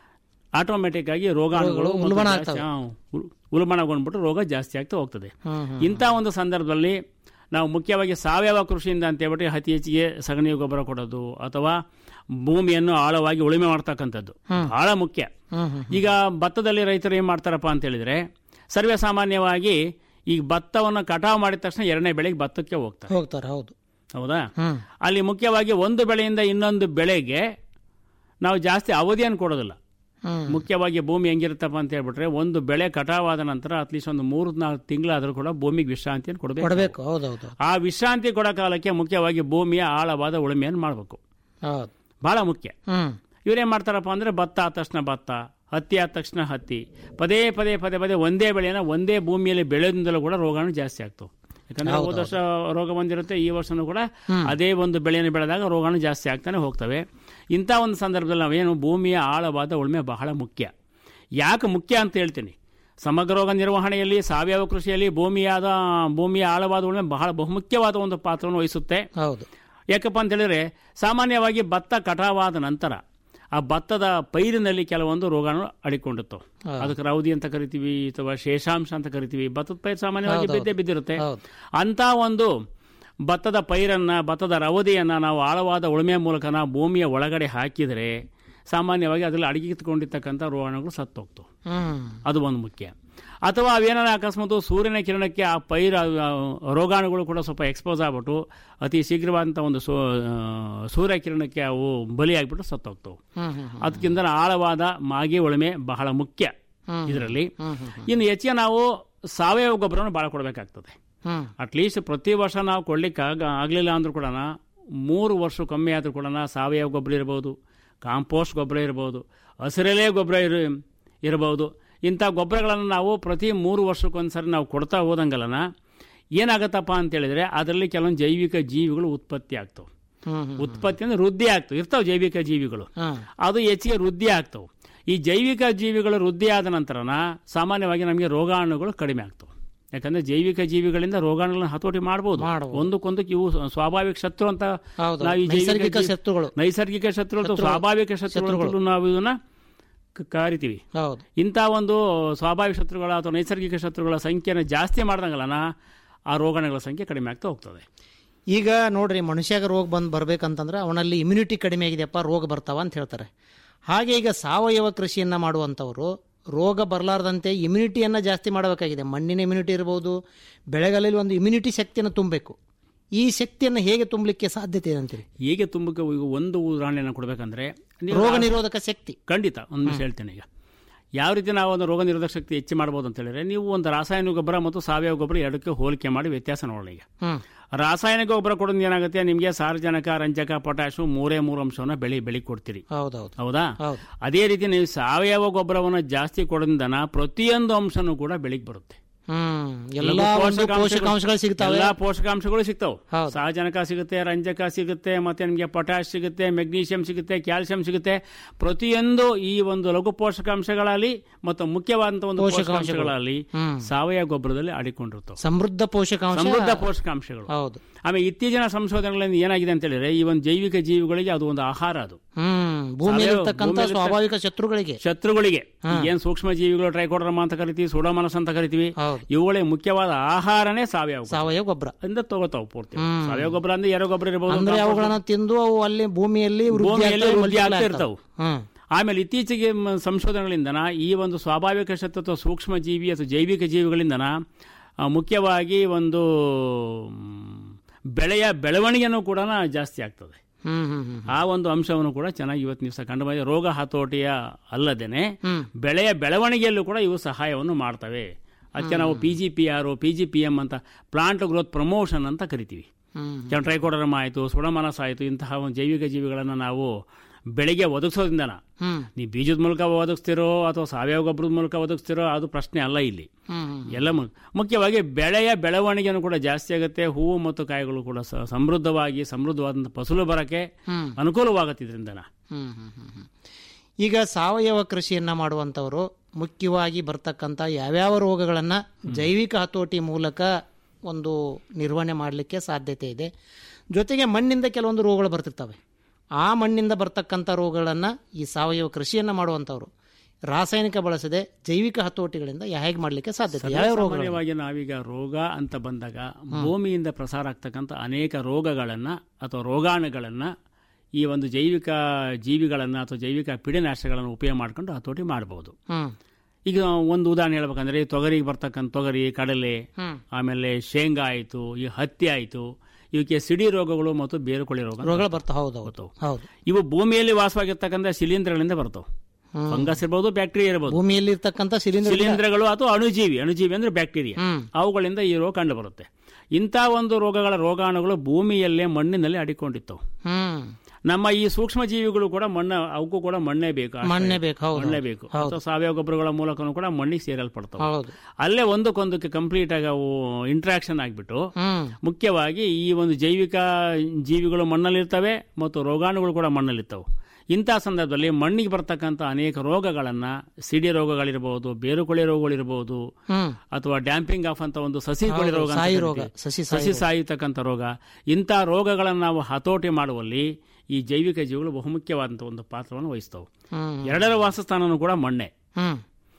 ಆಟೋಮೆಟಿಕ್ ಆಗಿ ರೋಗಾಣುಗಳು ಮತ್ತು ಉಲ್ಬಣ ಜಾಸ್ತಿ- ಆಗ್ತವೆ. ಹಾ, ಉಲ್- ಉಲ್ಬಣಗೊಂಡ್ಬಿಟ್ಟು ರೋಗ ಜಾಸ್ತಿ ಆಗ್ತಾ ಹೋಗ್ತದೆ ಹ್ಮ್ ಹ್ಮ್ ಇಂಥ ಒಂದು ಸಂದರ್ಭದಲ್ಲಿ ನಾವು ಮುಖ್ಯವಾಗಿ ಸಾವಯವ ಕೃಷಿಯಿಂದ ಅಂತ ಹೇಳ್ಬಿಟ್ಟು ಅತಿ ಹೆಚ್ಚಿಗೆ ಸಗಣಿ ಗೊಬ್ಬರ ಕೊಡೋದು ಅಥವಾ ಭೂಮಿಯನ್ನು ಆಳವಾಗಿ ಉಳುಮೆ ಮಾಡ್ತಕ್ಕಂಥದ್ದು ಬಹಳ ಮುಖ್ಯ ಹ್ಮ್ ಹ್ಮ್ ಈಗ ಭತ್ತದಲ್ಲಿ ರೈತರು ಏನು ಮಾಡ್ತಾರಪ್ಪ ಅಂತ ಹೇಳಿದ್ರೆ ಸರ್ವೇ ಸಾಮಾನ್ಯವಾಗಿ ಈಗ ಭತ್ತವನ್ನು ಕಟಾವು ಮಾಡಿದ ತಕ್ಷಣ ಎರಡನೇ ಬೆಳೆಗೆ ಭತ್ತಕ್ಕೆ ಹೋಗ್ತಾರೆ ಹೋಗ್ತಾರೆ ಹೌದು ಹೌದಾ ಹ್ಮ್ ಅಲ್ಲಿ ಮುಖ್ಯವಾಗಿ ಒಂದು ಬೆಳೆಯಿಂದ ಇನ್ನೊಂದು ಬೆಳೆಗೆ ನಾವು ಜಾಸ್ತಿ ಅವಧಿಯನ್ನು ಕೊಡೋದಿಲ್ಲ ಹ್ಮ್ ಮುಖ್ಯವಾಗಿ ಭೂಮಿ ಹೆಂಗಿರುತ್ತಪ್ಪ ಅಂತ ಹೇಳ್ಬಿಟ್ರೆ ಒಂದು ಬೆಳೆ ಕಟಾವಾದ ನಂತರ ಅಟ್ಲೀಸ್ಟ್ ಒಂದು ಮೂರು ನಾಲ್ಕು ತಿಂಗಳಾದರೂ ಕೂಡ ಭೂಮಿಗೆ ವಿಶ್ರಾಂತಿಯನ್ನು ಕೊಡಬೇಕು ಕೊಡಬೇಕು ಹೌದೌದು ಆ ವಿಶ್ರಾಂತಿ ಕೊಡೋ ಕಾಲಕ್ಕೆ ಮುಖ್ಯವಾಗಿ ಭೂಮಿಯ ಆಳವಾದ ಉಳುಮೆಯನ್ನು ಮಾಡಬೇಕು ಹೌದು ಬಹಳ ಮುಖ್ಯ ಹ್ಮ್ ಇವರೇನು ಮಾಡ್ತಾರಪ್ಪ ಅಂದರೆ ಭತ್ತ ಆದ ತಕ್ಷಣ ಭತ್ತ ಹತ್ತಿ ಆದ ತಕ್ಷಣ ಹತ್ತಿ ಪದೇ ಪದೇ ಪದೇ ಪದೇ ಒಂದೇ ಬೆಳೆನ ಒಂದೇ ಭೂಮಿಯಲ್ಲಿ ಬೆಳೆದಿಂದಲೂ ಕೂಡ ರೋಗಾಣು ಜಾಸ್ತಿ ಆಗ್ತವೆ ಯಾಕಂದ್ರೆ ಹೋದ ವರ್ಷ ರೋಗ ಬಂದಿರುತ್ತೆ ಈ ವರ್ಷನೂ ಕೂಡ ಅದೇ ಒಂದು ಬೆಳೆಯನ್ನು ಬೆಳೆದಾಗ ರೋಗಾಣು ಜಾಸ್ತಿ ಆಗ್ತಾನೆ ಹೋಗ್ತವೆ ಇಂಥ ಒಂದು ಸಂದರ್ಭದಲ್ಲಿ ನಾವೇನು ಭೂಮಿಯ ಆಳವಾದ ಉಳುಮೆ ಬಹಳ ಮುಖ್ಯ ಯಾಕೆ ಮುಖ್ಯ ಅಂತ ಹೇಳ್ತೀನಿ ಸಮಗ್ರ ರೋಗ ನಿರ್ವಹಣೆಯಲ್ಲಿ ಸಾವಯವ ಕೃಷಿಯಲ್ಲಿ ಭೂಮಿಯಾದ ಭೂಮಿಯ ಆಳವಾದ ಉಳುಮೆ ಬಹಳ ಬಹುಮುಖ್ಯವಾದ ಒಂದು ಪಾತ್ರವನ್ನು ವಹಿಸುತ್ತೆ ಹೌದು ಯಾಕಪ್ಪ ಅಂತ ಹೇಳಿದ್ರೆ ಸಾಮಾನ್ಯವಾಗಿ ಭತ್ತ ಕಟಾವಾದ ನಂತರ ಆ ಭತ್ತದ ಪೈರಿನಲ್ಲಿ ಕೆಲವೊಂದು ರೋಗಾಣು ಅಡಿಕೊಂಡಿರ್ತವೆ ಅದಕ್ಕೆ ರೌದಿ ಅಂತ ಕರಿತೀವಿ ಅಥವಾ ಶೇಷಾಂಶ ಅಂತ ಕರಿತೀವಿ ಭತ್ತದ ಪೈರು ಸಾಮಾನ್ಯವಾಗಿ ಹೌದು, ಬಿದ್ದೇ ಬಿದ್ದಿರುತ್ತೆ ಹೌದು. ಅಂತ ಒಂದು ಭತ್ತದ ಪೈರನ್ನ ಭತ್ತದ ರವದಿಯನ್ನು ನಾವು ಆಳವಾದ ಉಳುಮೆ ಮೂಲಕ ನಾವು ಭೂಮಿಯ ಒಳಗಡೆ ಹಾಕಿದರೆ ಸಾಮಾನ್ಯವಾಗಿ ಅದರಲ್ಲಿ ಅಡಗಿಕೊಂಡಿರ್ತಕ್ಕಂಥ ರೋಗಾಣುಗಳು ಸತ್ತೋಗ್ತವೆ ಹ್ಮ್ ಅದು ಒಂದು ಮುಖ್ಯ ಅಥವಾ ಅವೇನಾರ ಅಕಸ್ಮಾತ್ ಸೂರ್ಯನ ಕಿರಣಕ್ಕೆ ಆ ಪೈರ ಆ, ರೋಗಾಣುಗಳು ಕೂಡ ಸ್ವಲ್ಪ ಎಕ್ಸ್ಪೋಸ್ ಆಗ್ಬಿಟ್ಟು ಅತಿ ಶೀಘ್ರವಾದಂಥ ಒಂದು ಸೂ ಆ, ಸೂರ್ಯ ಕಿರಣಕ್ಕೆ ಅವು ಬಲಿಯಾಗ್ಬಿಟ್ಟು ಸತ್ತೋಗ್ತವೆ ಹ್ಮ್ ಹ್ಮ್ ಹ್ಮ್. ಅದಕ್ಕಿಂತ ಆಳವಾದ ಮಾಗಿ ಉಳುಮೆ ಬಹಳ ಮುಖ್ಯ ಇದರಲ್ಲಿ ಇನ್ನು ಹೆಚ್ಚಿಗೆ ನಾವು ಸಾವಯವ ಗೊಬ್ಬರವನ್ನು ಭಾಳ ಕೊಡಬೇಕಾಗ್ತದೆ ಹ್ಮ್ ಅಟ್ಲೀಸ್ಟ್ ಪ್ರತಿ ವರ್ಷ ನಾವು ಕೊಡ್ಲಿಕ್ಕೆ ಆಗ ಆಗಲಿಲ್ಲ ಅಂದ್ರೂ ಕೂಡ ಮೂರು ವರ್ಷ ಕಮ್ಮಿ ಆದರೂ ಕೂಡ ಸಾವಯವ ಗೊಬ್ಬರ ಇರ್ಬೋದು ಕಾಂಪೋಸ್ಟ್ ಗೊಬ್ಬರ ಇರ್ಬೋದು ಹಸಿರೆಲೆ ಗೊಬ್ಬರ ಇರ ಇರ್ಬೋದು ಇಂಥ ಗೊಬ್ಬರಗಳನ್ನು ನಾವು ಪ್ರತಿ ಮೂರು ವರ್ಷಕ್ಕೊಂದ್ಸರಿ ನಾವು ಕೊಡ್ತಾ ಹೋದಂಗಲನ ಏನಾಗತ್ತಪ್ಪ ಅಂತ ಹೇಳಿದ್ರೆ ಅದರಲ್ಲಿ ಕೆಲವೊಂದು ಜೈವಿಕ ಜೀವಿಗಳು ಉತ್ಪತ್ತಿ ಆಗ್ತವೆ ಉತ್ಪತ್ತಿ ಅಂದ್ರೆ ವೃದ್ಧಿ ಆಗ್ತವೆ ಇರ್ತಾವೆ ಜೈವಿಕ ಜೀವಿಗಳು ಅದು ಹೆಚ್ಚಿಗೆ ವೃದ್ಧಿ ಆಗ್ತವೆ ಈ ಜೈವಿಕ ಜೀವಿಗಳು ವೃದ್ಧಿ ಆದ ನಂತರನ ಸಾಮಾನ್ಯವಾಗಿ ನಮಗೆ ರೋಗಾಣುಗಳು ಕಡಿಮೆ ಆಗ್ತವೆ ಯಾಕಂದ್ರೆ ಜೈವಿಕ ಜೀವಿಗಳಿಂದ ರೋಗಾಣುಗಳನ್ನ ಹತೋಟಿ ಮಾಡಬಹುದು ಒಂದಕ್ಕೊಂದಕ್ಕೆ ಇವು ಸ್ವಾಭಾವಿಕ ಶತ್ರು ಅಂತ ಹೌದು. ನಾವು ಈ ಜೈವಿಕ ನೈಸರ್ಗಿಕ ಜೀವಿ- ಶತ್ರುಗಳು. ನೈಸರ್ಗಿಕ ಶತ್ರುಗಳು ಅಥವಾ ಶತ್ರುಗಳು. ಸ್ವಾಭಾವಿಕ ಶತ್ರುಗಳು ಶತ್ರುಗಳು. ಅಂತಲೂ ನಾವು ಇದನ್ನ ಕ- ಕರಿತೀವಿ ಹೌದು ಇಂಥ ಒಂದು ಸ್ವಾಭಾವಿಕ ಶತ್ರುಗಳ ಅಥವಾ ನೈಸರ್ಗಿಕ ಶತ್ರುಗಳ ಸಂಖ್ಯೆನ ಜಾಸ್ತಿ ಮಾಡ್ದಂಗಲನ ಆ ರೋಗಾಣುಗಳ ಸಂಖ್ಯೆ ಕಡಿಮೆ ಆಗ್ತಾ ಹೋಗ್ತದೆ ಈಗ ನೋಡ್ರಿ ಮನುಷ್ಯಾಗ ರೋಗ ಬಂದು ಬರ್ಬೇಕಂತಂದ್ರೆ ಅವನಲ್ಲಿ ಇಮ್ಯುನಿಟಿ ಕಡಿಮೆ ಆಗಿದೆಯಪ್ಪ ರೋಗ ಬರ್ತಾವ ಅಂತ ಹೇಳ್ತಾರೆ ಹಾಗೆ ಈಗ ಸಾವಯವ ಕೃಷಿಯನ್ನ ಮಾಡುವಂಥವರು ರೋಗ ಬರಲಾರ್ದಂತೆ ಇಮ್ಯುನಿಟಿಯನ್ನು ಜಾಸ್ತಿ ಮಾಡಬೇಕಾಗಿದೆ ಮಣ್ಣಿನ ಇಮ್ಯುನಿಟಿ ಇರ್ಬೋದು ಬೆಳೆಗಳಲ್ಲಿ ಒಂದು ಇಮ್ಯುನಿಟಿ ಶಕ್ತಿಯನ್ನು ತುಂಬಬೇಕು ಈ ಶಕ್ತಿಯನ್ನು ಹೇಗೆ ತುಂಬಲಿಕ್ಕೆ ಸಾಧ್ಯತೆ ಇದೆ ಅಂತೀರಿ ಹೇಗೆ ತುಂಬಕ್ಕೆ ಈಗ ಒಂದು ಉದಾಹರಣೆಯನ್ನು ಕೊಡಬೇಕಂದ್ರೆ ನೀವು ರೋಗ ನಿರೋಧಕ ಶಕ್ತಿ ಖಂಡಿತ ಒಂದು ನಿಮಿಷ ಹೇಳ್ತೇನೆ ಈಗ ಯಾವ ರೀತಿ ನಾವು ಒಂದು ರೋಗ ನಿರೋಧಕ ಶಕ್ತಿ ಹೆಚ್ಚು ಮಾಡ್ಬೋದು ಅಂತ ಹೇಳಿದ್ರೆ ನೀವು ಒಂದು ರಾಸಾಯನಿಕ ಗೊಬ್ಬರ ಮತ್ತು ಸಾವಯವ ಗೊಬ್ಬರ ಎರಡಕ್ಕೆ ಹೋಲಿಕೆ ಮಾಡಿ ವ್ಯತ್ಯಾಸ ನೋಡೋಣ ಈಗ ಹ್ಮ್ ರಾಸಾಯನಿಕ ಗೊಬ್ಬರ ಕೊಡೋದು ಏನಾಗುತ್ತೆ ನಿಮಗೆ ಸಾರಜನಕ ರಂಜಕ ಪೊಟ್ಯಾಶು ಮೂರೇ ಮೂರು ಅಂಶವನ್ನು ಬೆಳಿ ಬೆಳಿ ಕೊಡ್ತೀರಿ ಹೌದೌದು ಹೌದಾ ಹೌದು. ಅದೇ ರೀತಿ ನೀವು ಸಾವಯವ ಗೊಬ್ಬರವನ್ನು ಜಾಸ್ತಿ ಕೊಡೋದ್ರಿಂದನ ಪ್ರತಿಯೊಂದು ಅಂಶನೂ ಕೂಡ ಬೆಳಿಗ್ಗೆ ಬರುತ್ತೆ ಹ್ಮ್ ಎಲ್ಲಾ ಲಘು ಒಂದು ಪೋಷಕಾಂಶಗಳು ಸಿಗ್ತಾವೆ ಎಲ್ಲಾ ಪೋಷಕಾಂಶಗಳು ಸಿಗ್ತಾವೆ ಸಾರಜನಕ ಸಿಗುತ್ತೆ ರಂಜಕ ಸಿಗುತ್ತೆ ಮತ್ತೆ ನಿಮಗೆ ಪೊಟ್ಯಾಶ್ ಸಿಗುತ್ತೆ ಮೆಗ್ನೀಷಿಯಂ ಸಿಗುತ್ತೆ ಕ್ಯಾಲ್ಸಿಯಂ ಸಿಗುತ್ತೆ ಪ್ರತಿಯೊಂದು ಈ ಒಂದು ಲಘು ಪೋಷಕಾಂಶಗಳಲ್ಲಿ ಮತ್ತು ಮುಖ್ಯವಾದಂತ ಒಂದು ಪೋಷಕಾಂಶಗಳು. ಪೋಷಕಾಂಶಗಳಲ್ಲಿ ಹ್ಮ್. ಸಾವಯವ ಗೊಬ್ಬರದಲ್ಲಿ ಅಡಿಕೊಂಡಿರ್ತವೆ ಸಮೃದ್ಧ ಪೋಷಕಾಂಶ ಸಮೃದ್ಧ ಪೋಷಕಾಂಶಗಳು ಹೌದು ಆಮೇಲೆ ಇತ್ತೀಚಿನ ಸಂಶೋಧನೆಗಳಿಂದ ಏನಾಗಿದೆ ಅಂತ ಹೇಳಿದ್ರೆ ಈ ಒಂದು ಜೈವಿಕ ಜೀವಿಗಳಿಗೆ ಅದು ಒಂದು ಆಹಾರ ಅದು ಹ್ಮ್ ಭೂಮಿಯಲ್ಲಿ ಸಾವಯವ- ಇರ್ತಕ್ಕಂಥ ಭೂಮಿಯಲ್ಲಿ ಸ್ವಾಭಾವಿಕ ಶತ್ರುಗಳಿಗೆ ಶತ್ರುಗಳಿಗೆ ಹಾ. ಏನ್ ಸೂಕ್ಷ್ಮ ಜೀವಿಗಳು ಟ್ರೈಕೋಡ್ರಮ ಅಂತ ಕರಿತೀವಿ ಸೂಡೋಮನಸ್ ಅಂತ ಕರಿತೀವಿ ಇವುಗಳೇ ಮುಖ್ಯವಾದ ಆಹಾರನೇ ಸಾವಯವ ಗೊಬ್ಬರ. ಸಾವಯವ ಗೊಬ್ಬರ ಇಂದ ತಗೋತಾವ್ ಪೂರ್ತಿ ಹ್ಮ್. ಸಾವಯವ ಗೊಬ್ಬರ ಅಂದ್ರೆ ಎರೆ ಗೊಬ್ಬರ ಇರಬಹುದು ಅಂದ್ರೆ ಅವುಗಳನ್ನ ತಿಂದು ಅವು ಅಲ್ಲಿ ಭೂಮಿಯಲ್ಲಿ ವೃದ್ಧಿ ಭೂಮಿಯಲ್ಲಿ ಆಗ್ತವೆ, ವೃದ್ಧಿ ಆಗ್ತಾ multiply ಇರ್ತಾವು ಹ್ಮ್ ಆಮೇಲೆ ಇತ್ತೀಚೆಗೆ ಮ- ಸಂಶೋಧನೆಗಳಿಂದನ ಈ ಒಂದು ಸ್ವಾಭಾವಿಕ ಶತ್ರು ಅಥವಾ ಸೂಕ್ಷ್ಮ ಜೀವಿ ಅಥವಾ ಜೈವಿಕ ಜೀವಿಗಳಿಂದನ ಆ, ಮುಖ್ಯವಾಗಿ ಒಂದು ಮ್, ಬೆಳೆಯ ಬೆಳವಣಿಗೆನೂ ಕೂಡ ಜಾಸ್ತಿ ಆಗ್ತದೆ ಹ್ಮ್ ಹ್ಮ್ ಹ್ಮ್ ಆ ಒಂದು ಅಂಶವನ್ನು ಕೂಡ ಚೆನ್ನಾಗಿ ಇವತ್ತಿನ ದಿವಸ ಕಂಡು ಬಂದಿದೆ ರೋಗ ಹತೋಟಿಯ ಅಲ್ಲದೇನೆ ಬೆಳೆಯ ಬೆಳವಣಿಗೆಯಲ್ಲೂ ಕೂಡ ಇವು ಸಹಾಯವನ್ನು ಮಾಡ್ತವೆ ಅದಕ್ಕೆ ನಾವು P G P R P G P M ಅಂತ ಪ್ಲಾಂಟ್ ಗ್ರೋತ್ ಪ್ರಮೋಷನ್ ಅಂತ ಕರಿತೀವಿ ಕೆಲವು ಟ್ರೈಕೋಡರಮ ಆಯಿತು ಸುಡಮನಸ್ ಆಯಿತು ಇಂತಹ ಒಂದು ಜೈವಿಕ ಜೀವಿಗಳನ್ನು ನಾವು ಬೆಳೆಗೆ ಒದಗಿಸೋದ್ರಿಂದನ ಹ್ಮ್ ನೀವು ಬೀಜದ ಮೂಲಕ ಒದಗಿಸ್ತಿರೋ ಅಥವಾ ಸಾವಯವ ಗೊಬ್ಬರದ ಮೂಲಕ ಒದಗಿಸ್ತಿರೋ ಅದು ಪ್ರಶ್ನೆ ಅಲ್ಲ ಇಲ್ಲಿ ಹ್ಮ್ ಎಲ್ಲ ಮು- ಮುಖ್ಯವಾಗಿ ಬೆಳೆಯ ಬೆಳವಣಿಗೆನೂ ಕೂಡ ಜಾಸ್ತಿ ಆಗುತ್ತೆ ಹೂವು ಮತ್ತು ಕಾಯಿಗಳು ಕೂಡ ಸ- ಸಮೃದ್ಧವಾಗಿ ಸಮೃದ್ಧವಾದಂಥ ಫಸಲು ಬರಕ್ಕೆ ಹ್ಮ್. ಅನುಕೂಲವಾಗುತ್ತೆ ಇದರಿಂದನ ಹ್ಮ್ ಹ್ಮ್ ಹ್ಮ್ ಹ್ಮ್. ಈಗ ಸಾವಯವ ಕೃಷಿಯನ್ನ ಮಾಡುವಂಥವರು ಮುಖ್ಯವಾಗಿ ಬರ್ತಕ್ಕಂಥ ಯಾವ್ಯಾವ ರೋಗಗಳನ್ನ ಜೈವಿಕ ಹತೋಟಿ ಮೂಲಕ ಒಂದು ನಿರ್ವಹಣೆ ಮಾಡಲಿಕ್ಕೆ ಸಾಧ್ಯತೆ ಇದೆ ಜೊತೆಗೆ ಮಣ್ಣಿಂದ ಕೆಲವೊಂದು ರೋಗಗಳು ಬರ್ತಿರ್ತವೆ ಆ ಮಣ್ಣಿಂದ ಬರ್ತಕ್ಕಂಥ ರೋಗಗಳನ್ನು ಈ ಸಾವಯವ ಕೃಷಿಯನ್ನ ಮಾಡುವಂಥವ್ರು ರಾಸಾಯನಿಕ ಬಳಸದೆ ಜೈವಿಕ ಹತೋಟಿಗಳಿಂದ ಹೇಗೆ ಮಾಡಲಿಕ್ಕೆ ಸಾಧ್ಯತೆ ಯಾವ್ಯಾವ ರೋಗಗಳು ಸಾಮಾನ್ಯವಾಗಿ ನಾವೀಗ ರೋಗ ಅಂತ ಬಂದಾಗ ಭೂಮಿಯಿಂದ ಪ್ರಸಾರ ಆಗ್ತಕ್ಕಂಥ ಅನೇಕ ರೋಗಗಳನ್ನು ಅಥವಾ ರೋಗಾಣುಗಳನ್ನ ಈ ಒಂದು ಜೈವಿಕ ಜೀವಿಗಳನ್ನು ಅಥವಾ ಜೈವಿಕ ಪಿಡಿನಾಶಗಳನ್ನು ಉಪಯೋಗ ಮಾಡ್ಕೊಂಡು ಹತೋಟಿ ಮಾಡಬಹುದು ಹ್ಮ್ ಈಗ ಒಂದು ಉದಾಹರಣೆ ಹೇಳ್ಬೇಕಂದ್ರೆ ತೊಗರಿಗೆ ಬರ್ತಕ್ಕಂಥ ತೊಗರಿ ಕಡಲೆ ಹ್ಮ್. ಆಮೇಲೆ ಶೇಂಗಾ ಆಯಿತು ಈ ಹತ್ತಿ ಆಯಿತು ಇವಕ್ಕೆ ಸಿಡಿ ರೋಗಗಳು ಮತ್ತು ಬೇರುಕೊಳೆ ರೋಗ ರೋಗಗಳು ಬರ್ತಾವ ಹೌದು ಹೌದು ಹೌದು ಇವು ಭೂಮಿಯಲ್ಲಿ ವಾಸವಾಗಿರ್ತಕ್ಕಂಥ ಶಿಲೀಂಧ್ರಗಳಿಂದ ಬರ್ತಾವೆ ಹ್ಮ್. ಫಂಗಸ್ ಇರ್ಬೋದು ಬ್ಯಾಕ್ಟೀರಿಯಾ ಇರ್ಬೋದು ಭೂಮಿಯಲ್ಲಿ ಇರ್ತಕ್ಕಂಥ ಶಿಲೀಂಧ್ರ ಶಿಲೀಂಧ್ರಗಳು ಅಥವಾ ಅಣುಜೀವಿ ಅಣುಜೀವಿ ಅಂದ್ರೆ ಬ್ಯಾಕ್ಟೀರಿಯಾ ಹ್ಮ್. ಅವುಗಳಿಂದ ಈ ರೋಗ ಕಂಡು ಬರುತ್ತೆ ಇಂಥ ಒಂದು ರೋಗಗಳ ರೋಗಾಣುಗಳು ಭೂಮಿಯಲ್ಲೇ ಮಣ್ಣಿನಲ್ಲಿ ಅಡಿಕೊಂಡಿರ್ತವೆ ಹ್ಮ್ ನಮ್ಮ ಈ ಸೂಕ್ಷ್ಮ ಜೀವಿಗಳು ಕೂಡ ಮಣ್ಣ ಅವಕ್ಕೂ ಕೂಡ ಮಣ್ಣೇ ಬೇಕು ಆಶ್ರಯ. ಮಣ್ಣೇ ಬೇಕು, ಹೌದು, ಮಣ್ಣೇ ಹೌದು. ಬೇಕು ಹೌದು. ಅಥವಾ ಸಾವಯವ ಗೊಬ್ಬರಗಳ ಮೂಲಕನೂ ಕೂಡ ಮಣ್ಣಿಗೆ ಸೇರಲ್ಪಡ್ತವೆ ಹೌದು ಅಲ್ಲೇ ಒಂದಕ್ಕೊಂದಕ್ಕೆ ಕಂಪ್ಲೀಟ್ ಆಗಿ ಅವು ಇಂಟ್ರಾಕ್ಷನ್ ಆಗಿಬಿಟ್ಟು ಹ್ಮ್ ಮುಖ್ಯವಾಗಿ ಈ ಒಂದು ಜೈವಿಕ ಜೀವಿಗಳು ಮಣ್ಣಲ್ಲಿರ್ತವೆ ಮತ್ತು ರೋಗಾಣುಗಳು ಕೂಡ ಮಣ್ಣಲ್ಲಿರ್ತವೆ ಇಂಥ ಸಂದರ್ಭದಲ್ಲಿ ಮಣ್ಣಿಗೆ ಬರ್ತಕ್ಕಂಥ ಅನೇಕ ರೋಗಗಳನ್ನು ಸಿಡಿ ರೋಗಗಳಿರ್ಬೋದು ಬೇರುಕೊಳೆ ರೋಗಗಳಿರ್ಬೋದು ಹ್ಮ್ ಅಥವಾ ಡ್ಯಾಂಪಿಂಗ್ ಆಫ್ ಅಂತ ಒಂದು ಸಸಿ ಕೊಳೆ ಹೌದು, ರೋಗ ಅಂತ ಸಾಯಿ ಕರಿತೀವಿ. ರೋಗ, ಸಸಿ ಸಾಯಿ ಸಸಿ ರೋಗ. ಸಾಯತಕ್ಕಂಥ ರೋಗ ಇಂಥ ರೋಗಗಳನ್ನು ನಾವು ಹತೋಟಿ ಮಾಡುವಲ್ಲಿ ಈ ಜೈವಿಕ ಜೀವಿಗಳು ಬಹುಮುಖ್ಯವಾದಂಥ ಒಂದು ಪಾತ್ರವನ್ನು ವಹಿಸ್ತವೆ ಹ್ಮ್ ಎರಡರ ವಾಸಸ್ಥಾನನೂ ಕೂಡ ಮಣ್ಣೆ ಹ್ಮ್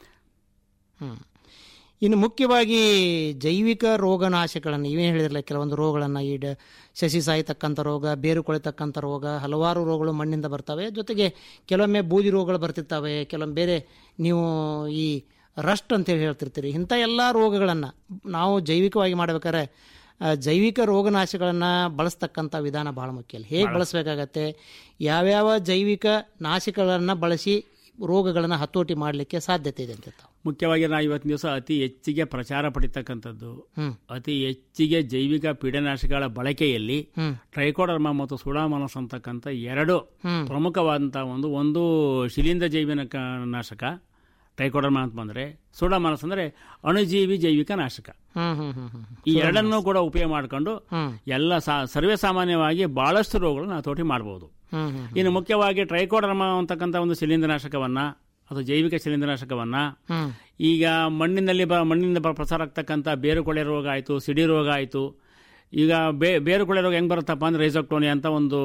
ಹ್ಮ್ ಇನ್ನು ಮುಖ್ಯವಾಗಿ ಜೈವಿಕ ರೋಗನಾಶಗಳನ್ನು ಇವೇನು ಹೇಳಿದ್ರಲ್ಲ ಕೆಲವೊಂದು ರೋಗಗಳನ್ನು ಈ ಡ- ಸಸಿ ಸಾಯ್ತಕ್ಕಂಥ ರೋಗ ಬೇರು ಕೊಳೆತಕ್ಕಂಥ ರೋಗ ಹಲವಾರು ರೋಗಗಳು ಮಣ್ಣಿಂದ ಬರ್ತವೆ ಜೊತೆಗೆ ಕೆಲವೊಮ್ಮೆ ಬೂದಿ ರೋಗಗಳು ಬರ್ತಿರ್ತವೆ ಕೆಲವೊಮ್ಮೆ ಬೇರೆ ನೀವು ಈ ರಸ್ಟ್ ಅಂತೇಳಿ ಹೇಳ್ತಿರ್ತೀರಿ ಇಂಥ ಎಲ್ಲ ರೋಗಗಳನ್ನು ನಾವು ಜೈವಿಕವಾಗಿ ಮಾಡಬೇಕಾದ್ರೆ ಆ, ಜೈವಿಕ ರೋಗನಾಶಗಳನ್ನು ಬಳಸ್ತಕ್ಕಂಥ ವಿಧಾನ ಬಹಳ ಮುಖ್ಯ ಹೇಗೆ ಬಳಸಬೇಕಾಗತ್ತೆ ಯಾವ್ಯಾವ ಜೈವಿಕ ನಾಶಗಳನ್ನು ಬಳಸಿ ರೋಗಗಳನ್ನು ಹತೋಟಿ ಮಾಡಲಿಕ್ಕೆ ಸಾಧ್ಯತೆ ಇದೆ ಅಂತ ತಾವು ಮುಖ್ಯವಾಗಿ ನಾವು ಇವತ್ತಿನ ದಿವಸ ಅತಿ ಹೆಚ್ಚಿಗೆ ಪ್ರಚಾರ ಪಡಿತಕ್ಕಂಥದ್ದು ಹ್ಮ್. ಅತಿ ಹೆಚ್ಚಿಗೆ ಜೈವಿಕ ಪೀಡನಾಶಕಗಳ ಬಳಕೆಯಲ್ಲಿ ಹ್ಮ್. ಟ್ರೈಕೋಡರ್ಮ ಮತ್ತು ಸುಡಾಮನಸ್ ಅಂತಕ್ಕಂಥ ಎರಡು ಹ್ಮ್. ಪ್ರಮುಖವಾದಂಥ ಒಂದು ಒಂದು ಶಿಲೀಂಧ್ರ ಜೈವಿಕ ನಾಶಕ ಟ್ರೈಕೋಡರ್ಮಾ ಅಂತ ಬಂದರೆ ಸೂಡೋಮೋನಾಸ್ ಅಂದರೆ ಅಣುಜೀವಿ ಜೈವಿಕ ನಾಶಕ ಹ್ಮ್ ಹ್ಮ್ ಹ್ಮ್ ಹ್ಮ್ ಈ ಎರಡನ್ನೂ ಕೂಡ ಉಪಯೋಗ ಮಾಡಿಕೊಂಡು ಎಲ್ಲ ಸಾ ಸರ್ವೇ ಸಾಮಾನ್ಯವಾಗಿ ಬಹಳಷ್ಟು ರೋಗಗಳನ್ನು ಹತೋಟಿ ಮಾಡಬಹುದು ಹ್ಮ್ ಹ್ಮ್ ಇನ್ನು ಮುಖ್ಯವಾಗಿ ಟ್ರೈಕೋಡರ್ಮಾ ಅಂತಕ್ಕಂಥ ಒಂದು ಶಿಲೀಂಧ್ರನಾಶಕವನ್ನ ಅಥವಾ ಜೈವಿಕ ಶಿಲೀಂಧ್ರನಾಶಕವನ್ನ ಹ್ಮ್ ಈಗ ಮಣ್ಣಿನಲ್ಲಿ ಬ ಮಣ್ಣಿನಿಂದ ಬ- ಪ್ರಸಾರ ಆಗ್ತಕ್ಕಂಥ ಬೇರುಕೊಳೆ ರೋಗ ಆಯಿತು ಸಿಡಿ ರೋಗ ಆಯಿತು ಈಗ ಬೇ ಬೇರುಕೊಳೆ ರೋಗ ಹೆಂಗೆ ಬರುತ್ತಪ್ಪ ಅಂದ್ರೆ ರೈಸೋಕ್ಟೋನಿ ಅಂತ ಒಂದು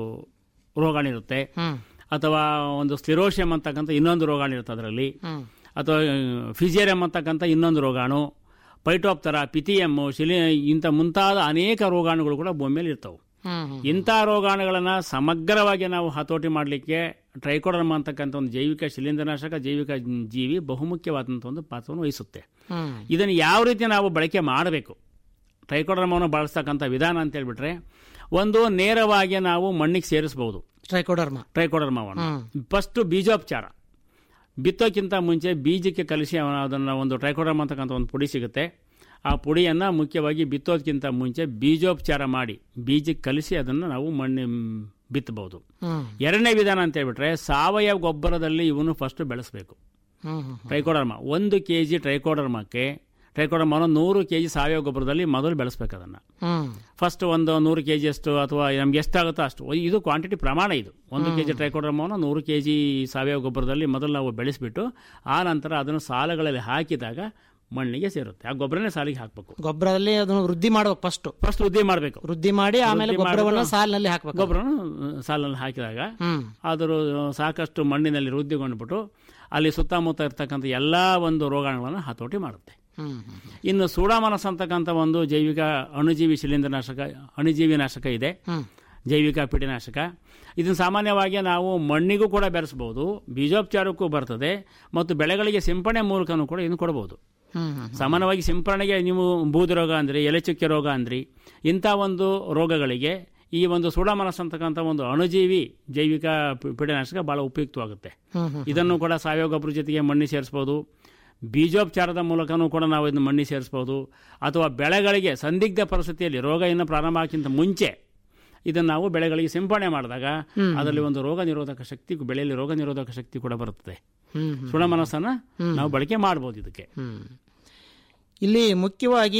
ರೋಗಾಣಿರುತ್ತೆ ಹ್ಮ್ ಅಥವಾ ಒಂದು ಸ್ಲಿರೋಶಿಯಂ ಅಂತಕ್ಕಂಥ ಇನ್ನೊಂದು ರೋಗಾಣು ಇರುತ್ತೆ ಅದರಲ್ಲಿ ಹ್ಮ್ ಅಥವಾ ಫಿಜಿಯರಿಯಂ ಅಂತಕ್ಕಂಥ ಇನ್ನೊಂದು ರೋಗಾಣು ಪೈಟೋಪ್ತರ ಪಿತಿಯಮ್ಮು ಶಿಲಿ ಇಂಥ ಮುಂತಾದ ಅನೇಕ ರೋಗಾಣುಗಳು ಕೂಡ ಭೂಮಿಯಲ್ಲಿ ಇರ್ತವೆ ಹ್ಮ್ ಹ್ಮ್ ಇಂಥ ರೋಗಾಣುಗಳನ್ನು ಸಮಗ್ರವಾಗಿ ನಾವು ಹತೋಟಿ ಮಾಡಲಿಕ್ಕೆ ಟ್ರೈಕೋಡರ್ಮ ಅಂತಕ್ಕಂಥ ಒಂದು ಜೈವಿಕ ಶಿಲೀಂಧ್ರನಾಶಕ ಜೈವಿಕ ಜೀವಿ ಬಹುಮುಖ್ಯವಾದಂಥ ಒಂದು ಪಾತ್ರವನ್ನು ವಹಿಸುತ್ತೆ ಹ್ಮ್ ಇದನ್ನು ಯಾವ ರೀತಿ ನಾವು ಬಳಕೆ ಮಾಡಬೇಕು ಟ್ರೈಕೋಡರ್ಮವನ್ನು ಬಳಸ್ತಕ್ಕಂಥ ವಿಧಾನ ಅಂತ ಹೇಳ್ಬಿಟ್ರೆ ಒಂದು ನೇರವಾಗಿ ನಾವು ಮಣ್ಣಿಗೆ ಸೇರಿಸಬಹುದು ಟ್ರೈಕೋಡರ್ಮಾ ಟ್ರೈಕೋಡರ್ಮವನ್ನು ಫಸ್ಟ್ ಬೀಜೋಪಚಾರ ಬಿತ್ತೋಕ್ಕಿಂತ ಮುಂಚೆ ಬೀಜಕ್ಕೆ ಕಲಿಸಿ ಅವನ ಅದನ್ನು ಒಂದು ಟ್ರೈಕೋಡರ್ಮ ಅಂತಕ್ಕಂಥ ಒಂದು ಪುಡಿ ಸಿಗುತ್ತೆ ಆ ಪುಡಿಯನ್ನು ಮುಖ್ಯವಾಗಿ ಬಿತ್ತೋದಕ್ಕಿಂತ ಮುಂಚೆ ಬೀಜೋಪಚಾರ ಮಾಡಿ ಬೀಜಕ್ಕೆ ಕಲಿಸಿ ಅದನ್ನು ನಾವು ಮಣ್ಣಿ ಬಿತ್ತಬಹುದು ಹ್ಮ್ ಎರಡನೇ ವಿಧಾನ ಅಂತ ಹೇಳ್ಬಿಟ್ರೆ ಸಾವಯವ ಗೊಬ್ಬರದಲ್ಲಿ ಇವನು ಫಸ್ಟ್ ಬೆಳೆಸಬೇಕು ಹ್ಮ್ ಹ್ಮ್ ಟ್ರೈಕೋಡರ್ಮ ಒಂದು ಕೆ ಜಿ ಟ್ರೈಕೋಡರ್ಮಕ್ಕೆ ಟ್ರೈಕೋಡರ್ಮವನ್ನು ನೂರು ಕೆ ಜಿ ಸಾವಯವ ಗೊಬ್ಬರದಲ್ಲಿ ಮೊದಲು ಬೆಳೆಸ್ಬೇಕು ಅದನ್ನು ಹ್ಮ್ ಫಸ್ಟ್ ಒಂದು ನೂರು ಕೆ ಜಿಯಷ್ಟು ಅಥವಾ ನಮ್ಗೆ ಎಷ್ಟಾಗುತ್ತೋ ಅಷ್ಟು ಇದು ಕ್ವಾಂಟಿಟಿ ಪ್ರಮಾಣ ಇದು ಒಂದು ಕೆ ಜಿ ಟ್ರೈಕೋಡರ್ಮವನ್ನು ನೂರು ಕೆ ಜಿ ಸಾವಯವ ಗೊಬ್ಬರದಲ್ಲಿ ಮೊದಲು ನಾವು ಬೆಳೆಸಿಬಿಟ್ಟು ಆ ನಂತರ ಅದನ್ನು ಸಾಲುಗಳಲ್ಲಿ ಹಾಕಿದಾಗ ಮಣ್ಣಿಗೆ ಸೇರುತ್ತೆ ಆ ಗೊಬ್ಬರನೇ ಸಾಲಿಗೆ ಹಾಕಬೇಕು ಗೊಬ್ಬರದಲ್ಲಿ ಅದನ್ನು ವೃದ್ಧಿ ಮಾಡ್ಬೇಕು ಫಸ್ಟ್ ಫಸ್ಟ್ ವೃದ್ಧಿ ಮಾಡಬೇಕು ವೃದ್ಧಿ ಮಾಡಿ ಆಮೇಲೆ ವೃದ್ಧಿ ಗೊಬ್ಬರವನ್ನ ಮಾಡ್ಬಿಟ್ಟು ಸಾಲಿನಲ್ಲಿ ಹಾಕ್ಬೇಕು ಗೊಬ್ಬರವನ್ನು ಸಾಲಿನಲ್ಲಿ ಹಾಕಿದಾಗ ಹ್ಮ್ ಅದ್ರ ಸಾಕಷ್ಟು ಮಣ್ಣಿನಲ್ಲಿ ವೃದ್ಧಿಗೊಂಡ್ಬಿಟ್ಟು ಅಲ್ಲಿ ಸುತ್ತಮುತ್ತ ಇರ್ತಕ್ಕಂಥ ಎಲ್ಲ ಒಂದು ರೋಗಾಣುಗಳನ್ನು ಹತೋಟಿ ಮಾಡುತ್ತೆ ಹ್ಮ್ ಇನ್ನು ಸೂಡಾಮನಸ್ ಅಂತಕ್ಕಂಥ ಒಂದು ಜೈವಿಕ ಅಣುಜೀವಿ ಶಿಲೀಂಧ್ರನಾಶಕ ಅಣುಜೀವಿ ನಾಶಕ ಇದೆ ಹ್ಮ್ ಜೈವಿಕ ಪೀಡನಾಶಕ ಇದನ್ನು ಸಾಮಾನ್ಯವಾಗಿ ನಾವು ಮಣ್ಣಿಗೂ ಕೂಡ ಬೆರೆಸಬಹುದು ಬೀಜೋಪಚಾರಕ್ಕೂ ಬರ್ತದೆ ಮತ್ತು ಬೆಳೆಗಳಿಗೆ ಸಿಂಪಡಣೆ ಮೂಲಕನೂ ಕೂಡ ಇದನ್ನು ಕೊಡಬಹುದು ಹ್ಮ್ ಹ್ಮ್ ಸಾಮಾನ್ಯವಾಗಿ ಸಿಂಪರಣೆಗೆ ನೀವು ಬೂದು ರೋಗ ಅಂದ್ರಿ ಎಲೆಚುಕ್ಕೆ ರೋಗ ಅಂದ್ರಿ ಇಂಥ ಒಂದು ರೋಗಗಳಿಗೆ ಈ ಒಂದು ಸೂಡಾಮನಸ್ ಅಂತಕ್ಕಂಥ ಒಂದು ಅಣುಜೀವಿ ಜೈವಿಕ ಪಿ- ಪೀಡನಾಶಕ ಬಹಳ ಉಪಯುಕ್ತವಾಗುತ್ತೆ ಹ್ಮ್ ಹ್ಮ್ ಇದನ್ನು ಕೂಡ ಸಾವಯವ ಗೊಬ್ಬರ ಜೊತೆಗೆ ಮಣ್ಣಿ ಸೇರಿಸ್ಬೋದು ಬೀಜೋಪಚಾರದ ಮೂಲಕನೂ ಕೂಡ ನಾವು ಇದನ್ನು ಮಣ್ಣಿ ಸೇರಿಸ್ಬೋದು ಅಥವಾ ಬೆಳೆಗಳಿಗೆ ಸಂದಿಗ್ಧ ಪರಿಸ್ಥಿತಿಯಲ್ಲಿ ರೋಗ ಇನ್ನು ಪ್ರಾರಂಭ ಆಗಕ್ಕಿಂತ ಮುಂಚೆ ಇದನ್ನು ನಾವು ಬೆಳೆಗಳಿಗೆ ಸಿಂಪಡಣೆ ಮಾಡಿದಾಗ ಅದರಲ್ಲಿ ಒಂದು ರೋಗ ನಿರೋಧಕ ಶಕ್ತಿ ಬೆಳೆಯಲ್ಲಿ ರೋಗ ನಿರೋಧಕ ಶಕ್ತಿ ಕೂಡ ಬರುತ್ತದೆ ಹ್ಮ್ ಹ್ಮ್ ಸುಡಮನಸ್ಸನ್ನು ನಾವು ಬಳಕೆ ಮಾಡ್ಬೋದು ಇದಕ್ಕೆ ಹ್ಮ್ ಇಲ್ಲಿ ಮುಖ್ಯವಾಗಿ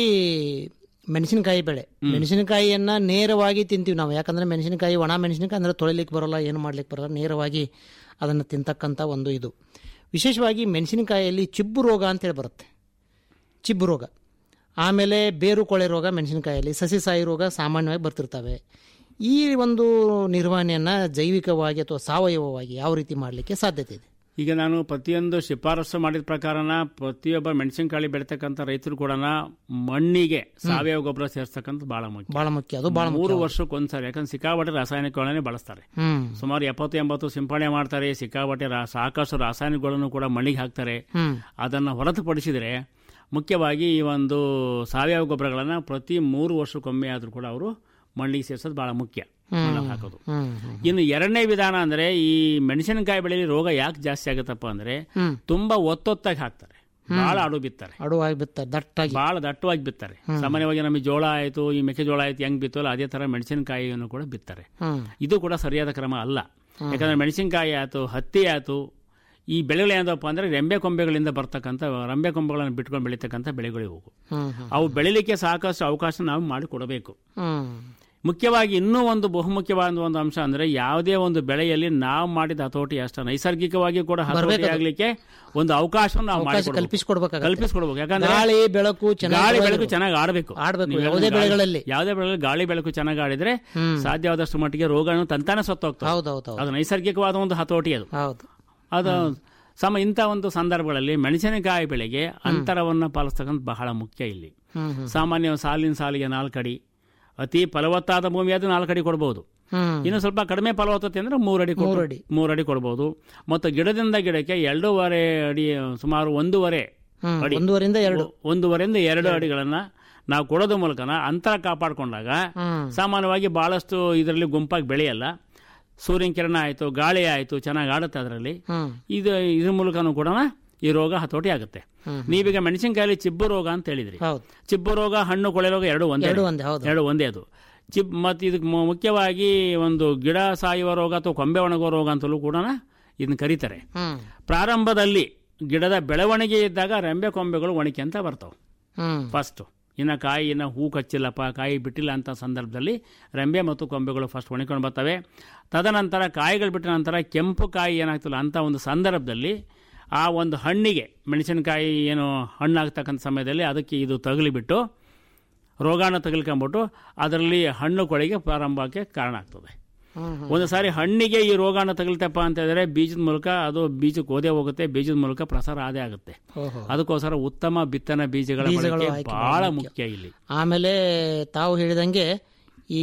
ಮೆಣಸಿನಕಾಯಿ ಬೆಳೆ ಮೆಣಸಿನಕಾಯಿಯನ್ನ ನೇರವಾಗಿ ತಿಂತೀವಿ ನಾವು ಯಾಕಂದ್ರೆ ಮೆಣಸಿನಕಾಯಿ ಒಣ ಮೆಣಸಿನಕಾಯಿ ಅಂದ್ರೆ ತೊಳಿಲಿಕ್ಕೆ ಬರೋಲ್ಲ ಏನು ಮಾಡ್ಲಿಕ್ಕೆ ಬರೋಲ್ಲ ನೇರವಾಗಿ ಅದನ್ನು ತಿಂತಕ್ಕಂಥ ಒಂದು ಇದು ವಿಶೇಷವಾಗಿ ಮೆಣಸಿನಕಾಯಿಯಲ್ಲಿ ಚಿಬ್ಬು ರೋಗ ಅಂತೇಳಿ ಬರುತ್ತೆ ಚಿಬ್ಬು ರೋಗ ಆಮೇಲೆ ಬೇರು ಕೊಳೆ ರೋಗ ಮೆಣಸಿನಕಾಯಲ್ಲಿ ಸಸಿ ಸಾಯಿ ರೋಗ ಸಾಮಾನ್ಯವಾಗಿ ಬರ್ತಿರ್ತವೆ ಈ ಒಂದು ನಿರ್ವಹಣೆಯನ್ನು ಜೈವಿಕವಾಗಿ ಅಥವಾ ಸಾವಯವವಾಗಿ ಯಾವ ರೀತಿ ಮಾಡಲಿಕ್ಕೆ ಸಾಧ್ಯತೆ ಇದೆ ಈಗ ನಾನು ಪ್ರತಿಯೊಂದು ಶಿಫಾರಸು ಮಾಡಿದ ಪ್ರಕಾರನ ಪ್ರತಿಯೊಬ್ಬ ಮೆಣಸಿನಕಾಯಿ ಬೆಳೀತಕ್ಕಂಥ ರೈತರು ಕೂಡ ಮಣ್ಣಿಗೆ ಸಾವಯವ ಗೊಬ್ಬರ ಸೇರಿಸ್ತಕ್ಕಂಥ ಬಹಳ ಮುಖ್ಯ ಬಹಳ ಮುಖ್ಯ ಅದು ಬಹಳ ಮೂರು ವರ್ಷಕ್ಕೊಂದ್ಸರಿ ಯಾಕಂದ್ರೆ ಸಿಕ್ಕಾಪಟ್ಟೆ ರಾಸಾಯನಿಕಗಳನ್ನೇ ಬಳಸ್ತಾರೆ ಹ್ಮ್ ಸುಮಾರು ಎಪ್ಪತ್ತು ಎಂಬತ್ತು ಸಿಂಪಡಣೆ ಮಾಡ್ತಾರೆ ಸಿಕ್ಕಾಪಟ್ಟೆ ರಾ- ಸಾಕಷ್ಟು ರಾಸಾಯನಿಕಗಳನ್ನು ಕೂಡ ಮಣ್ಣಿಗೆ ಹಾಕ್ತಾರೆ ಹ್ಮ್ ಅದನ್ನು ಹೊರತುಪಡಿಸಿದರೆ ಮುಖ್ಯವಾಗಿ ಈ ಒಂದು ಸಾವಯವ ಗೊಬ್ಬರಗಳನ್ನು ಪ್ರತಿ ಮೂರು ವರ್ಷಕ್ಕೊಮ್ಮೆ ಆದರೂ ಕೂಡ ಅವರು ಮಣ್ಣಿಗೆ ಸೇರಿಸೋದು ಬಹಳ ಮುಖ್ಯ ಮಣ್ಣಲ್ಲಿ ಹಾಕೋದು ಹ್ಮ್ ಹ್ಮ್ ಇನ್ನು ಎರಡನೇ ವಿಧಾನ ಅಂದ್ರೆ ಈ ಮೆಣಸಿನಕಾಯಿ ಬೆಳೆಯಲ್ಲಿ ರೋಗ ಯಾಕೆ ಜಾಸ್ತಿ ಆಗುತ್ತಪ್ಪ ಅಂದ್ರೆ ಹ್ಮ್ ತುಂಬಾ ಒತ್ತೊತ್ತಾಗಿ ಹಾಕ್ತಾರೆ ಬಹಳ ಅಡು ಬಿತ್ತಾರೆ ಅಡುವಾಗಿ ಬಿತ್ತಾರೆ ದಟ್ಟಾಗಿ ಬಹಳ ದಟ್ಟವಾಗಿ ಬಿತ್ತಾರೆ ಸಾಮಾನ್ಯವಾಗಿ ನಮಗೆ ಜೋಳ ಆಯಿತು ಈ ಮೆಕ್ಕೆಜೋಳ ಆಯ್ತು ಹೆಂಗ್ ಬಿತ್ತಲ್ಲ ಅದೇ ತರ ಮೆಣಸಿನಕಾಯಿಯನ್ನು ಕೂಡ ಬಿತ್ತಾರೆ ಹ್ಮ್ ಇದು ಕೂಡ ಸರಿಯಾದ ಕ್ರಮ ಅಲ್ಲ ಯಾಕಂದ್ರೆ ಮೆಣಸಿನಕಾಯಿ ಆಯ್ತು ಹತ್ತಿ ಆಯ್ತು ಈ ಬೆಳೆಗಳು ಏನಪ್ಪ ಅಂದ್ರೆ ರೆಂಬೆ ಕೊಂಬೆಗಳಿಂದ ಬರ್ತಕ್ಕಂಥ ರೆಂಬೆ ಕೊಂಬೆಗಳನ್ನು ಬಿಟ್ಕೊಂಡು ಬೆಳೀತಕ್ಕಂಥ ಬೆಳೆಗಳಿವು ಹ್ಮ್ ಹ್ಮ್ ಅವು ಬೆಳಿಲಿಕ್ಕೆ ಸಾಕಷ್ಟು ಅವಕಾಶ ನಾವು ಮಾಡಿಕೊಡಬೇಕು ಹ್ಮ್ ಮುಖ್ಯವಾಗಿ ಇನ್ನೂ ಒಂದು ಬಹುಮುಖ್ಯವಾದ ಒಂದು ಅಂಶ ಅಂದ್ರೆ ಯಾವುದೇ ಒಂದು ಬೆಳೆಯಲ್ಲಿ ನಾವು ಮಾಡಿದ ಹತೋಟಿ ಅಷ್ಟ ನೈಸರ್ಗಿಕವಾಗಿ ಕೂಡ ಹತೋಟಿ ಆಗ್ಲಿಕ್ಕೆ ಒಂದು ಅವಕಾಶವನ್ನು ನಾವು ಅವಕಾಶ ಮಾಡಿಕೊಡ್ಬೇಕು. ಕಲ್ಪಿಸಿಕೊಡ್ಬೇಕಾಗತ್ತೆ. ಕಲ್ಪಿಸ್ಕೊಡ್ಬೇಕು ಯಾಕಂದ್ರೆ ಗಾಳಿ ಬೆಳಕು ಚೆನ್ನಾಗಿ ಗಾಳಿ ಬರೋದು. ಬೆಳಕು ಚೆನ್ನಾಗಿ ಆಡಬೇಕು ಆಡ್ಬೇಕು, ನೀವು ಯಾವುದೇ ಗಾಳಿ- ಬೆಳೆಗಳಲ್ಲಿ. ಯಾವುದೇ ಬೆಳೆಗಳಲ್ಲಿ ಗಾಳಿ ಬೆಳಕು ಚೆನ್ನಾಗಿ ಆಡಿದ್ರೆ ಹ್ಮ್. ಸಾಧ್ಯವಾದಷ್ಟು ಮಟ್ಟಿಗೆ ರೋಗವನ್ನು ತಂತಾನೆ ಸತ್ತೋಗ್ತವೆ ಹೌದೌದು ಅದು ನೈಸರ್ಗಿಕವಾದ ಒಂದು ಹತೋಟಿ ಅದು ಹೌದು ಅದು ಸಮ ಇಂಥ ಒಂದು ಸಂದರ್ಭಗಳಲ್ಲಿ ಮೆಣಸಿನಕಾಯಿ ಬೆಳೆಗೆ ಅಂತರವನ್ನು ಪಾಲಿಸ್ತಕ್ಕಂಥ ಬಹಳ ಮುಖ್ಯ ಇಲ್ಲಿ ಹ್ಮ್ ಹ್ಮ್ ಸಾಮಾನ್ಯ ಸಾಲಿನ ಸಾಲಿಗೆ ನಾಲ್ಕು ಅಡಿ ಅತಿ ಫಲವತ್ತಾದ ಭೂಮಿ ಆದ್ರೆ ನಾಲ್ಕು ಅಡಿ ಕೊಡ್ಬೋದು ಹ್ಮ್ ಇನ್ನು ಸ್ವಲ್ಪ ಕಡಿಮೆ ಫಲವತ್ತತೆ ಅಂದ್ರೆ ಮೂರಡಿ ಕೊಟ್ಟು- ಮೂರಡಿ. ಮೂರಡಿ ಕೊಡ್ಬೋದು ಮತ್ತು ಗಿಡದಿಂದ ಗಿಡಕ್ಕೆ ಎರಡೂವರೆ ಅಡಿ ಸುಮಾರು ಒಂದೂವರೆ ಹ್ಮ್ ಅಡಿ ಒಂದೂವರೆಯಿಂದ ಎರಡು ಒಂದೂವರೆಯಿಂದ ಎರಡು ಅಡಿಗಳನ್ನ ನಾವು ಕೊಡೋದ್ರ ಮೂಲಕನ ಅಂತರ ಕಾಪಾಡಿಕೊಂಡಾಗ ಹ್ಮ್ ಸಾಮಾನ್ಯವಾಗಿ ಬಹಳಷ್ಟು ಇದರಲ್ಲಿ ಗುಂಪಾಗಿ ಬೆಳೆಯಲ್ಲ ಸೂರ್ಯನ ಕಿರಣ ಆಯಿತು ಗಾಳಿ ಆಯಿತು ಚೆನ್ನಾಗಿ ಆಡುತ್ತೆ ಅದರಲ್ಲಿ ಹ್ಮ್ ಇದು ಇದ್ರ ಮೂಲಕನೂ ಕೂಡ ಈ ರೋಗ ಹತೋಟಿ ಆಗುತ್ತೆ ಹ್ಮ್. ನೀವೀಗ ಮೆಣಸಿನಕಾಯಲ್ಲಿ ಚಿಬ್ಬು ರೋಗ ಅಂತ ಹೇಳಿದ್ರಿ ಹೌದು ಚಿಬ್ಬು ರೋಗ ಹಣ್ಣು ಕೊಳೆ ರೋಗ ಎರಡು ಒಂದೇ ಎರಡು ಒಂದೇ ಹೌದು ಎರಡು ಒಂದೇ ಅದು ಚಿಪ್ ಮತ್ತು ಇದಕ್ಕೆ ಮು- ಮುಖ್ಯವಾಗಿ ಒಂದು ಗಿಡ ಸಾಯುವ ರೋಗ ಅಥವಾ ಕೊಂಬೆ ಒಣಗುವ ರೋಗ ಅಂತಲೂ ಕೂಡ ಇದನ್ನ ಕರೀತಾರೆ ಹ್ಮ್ ಪ್ರಾರಂಭದಲ್ಲಿ ಗಿಡದ ಬೆಳವಣಿಗೆ ಇದ್ದಾಗ ರೆಂಬೆ ಕೊಂಬೆಗಳು ಒಣಕ್ಯಂತ ಬರ್ತಾವೆ ಹ್ಮ್ ಫಸ್ಟ್ ಇನ್ನು ಕಾಯಿ ಇನ್ನು ಹೂ ಕಚ್ಚಿಲ್ಲಪ್ಪ ಕಾಯಿ ಬಿಟ್ಟಿಲ್ಲ ಅಂತ ಸಂದರ್ಭದಲ್ಲಿ ರೆಂಬೆ ಮತ್ತು ಕೊಂಬೆಗಳು ಫಸ್ಟ್ ಒಣಕೊಂಡು ಬರ್ತವೆ ತದನಂತರ ಕಾಯಿಗಳು ಬಿಟ್ಟ ನಂತರ ಕೆಂಪು ಕಾಯಿ ಏನಾಗ್ತಿಲ್ಲ ಅಂತ ಒಂದು ಸಂದರ್ಭದಲ್ಲಿ ಆ ಒಂದು ಹಣ್ಣಿಗೆ ಮೆಣಸಿನಕಾಯಿ ಏನು ಹಣ್ಣಾಗ್ತಕ್ಕಂಥ ಸಮಯದಲ್ಲಿ ಅದಕ್ಕೆ ಇದು ತಗಲಿಬಿಟ್ಟು ರೋಗಾಣು ತಗಲ್ಕೊಂಬಿಟ್ಟು ಅದರಲ್ಲಿ ಹಣ್ಣು ಕೊಳೆಗೆ ಪ್ರಾರಂಭಕ್ಕೆ ಕಾರಣ ಆಗ್ತದೆ ಒಂದು ಸಾರಿ ಹಣ್ಣಿಗೆ ಈ ರೋಗಾಣು ತಗಲ್ತಪ್ಪ ಅಂತ ಹೇಳಿದ್ರೆ ಬೀಜದ ಮೂಲಕ ಅದು ಬೀಜಕ್ಕೆ ಓದೇ ಹೋಗುತ್ತೆ ಬೀಜದ ಮೂಲಕ ಪ್ರಸಾರ ಆದೇ ಆಗುತ್ತೆ ಓಹೋ. ಅದಕ್ಕೋಸ್ಕರ ಉತ್ತಮ ಬಿತ್ತನೆ ಬೀಜಗಳ ಬೀಜಗಳು ಬಳಕೆ ಆಯ್ಕೆ ಬಹಳ ಬಹಳ ಮುಖ್ಯ ಇಲ್ಲಿ ಆಮೇಲೆ ತಾವು ಹೇಳಿದಂಗೆ ಈ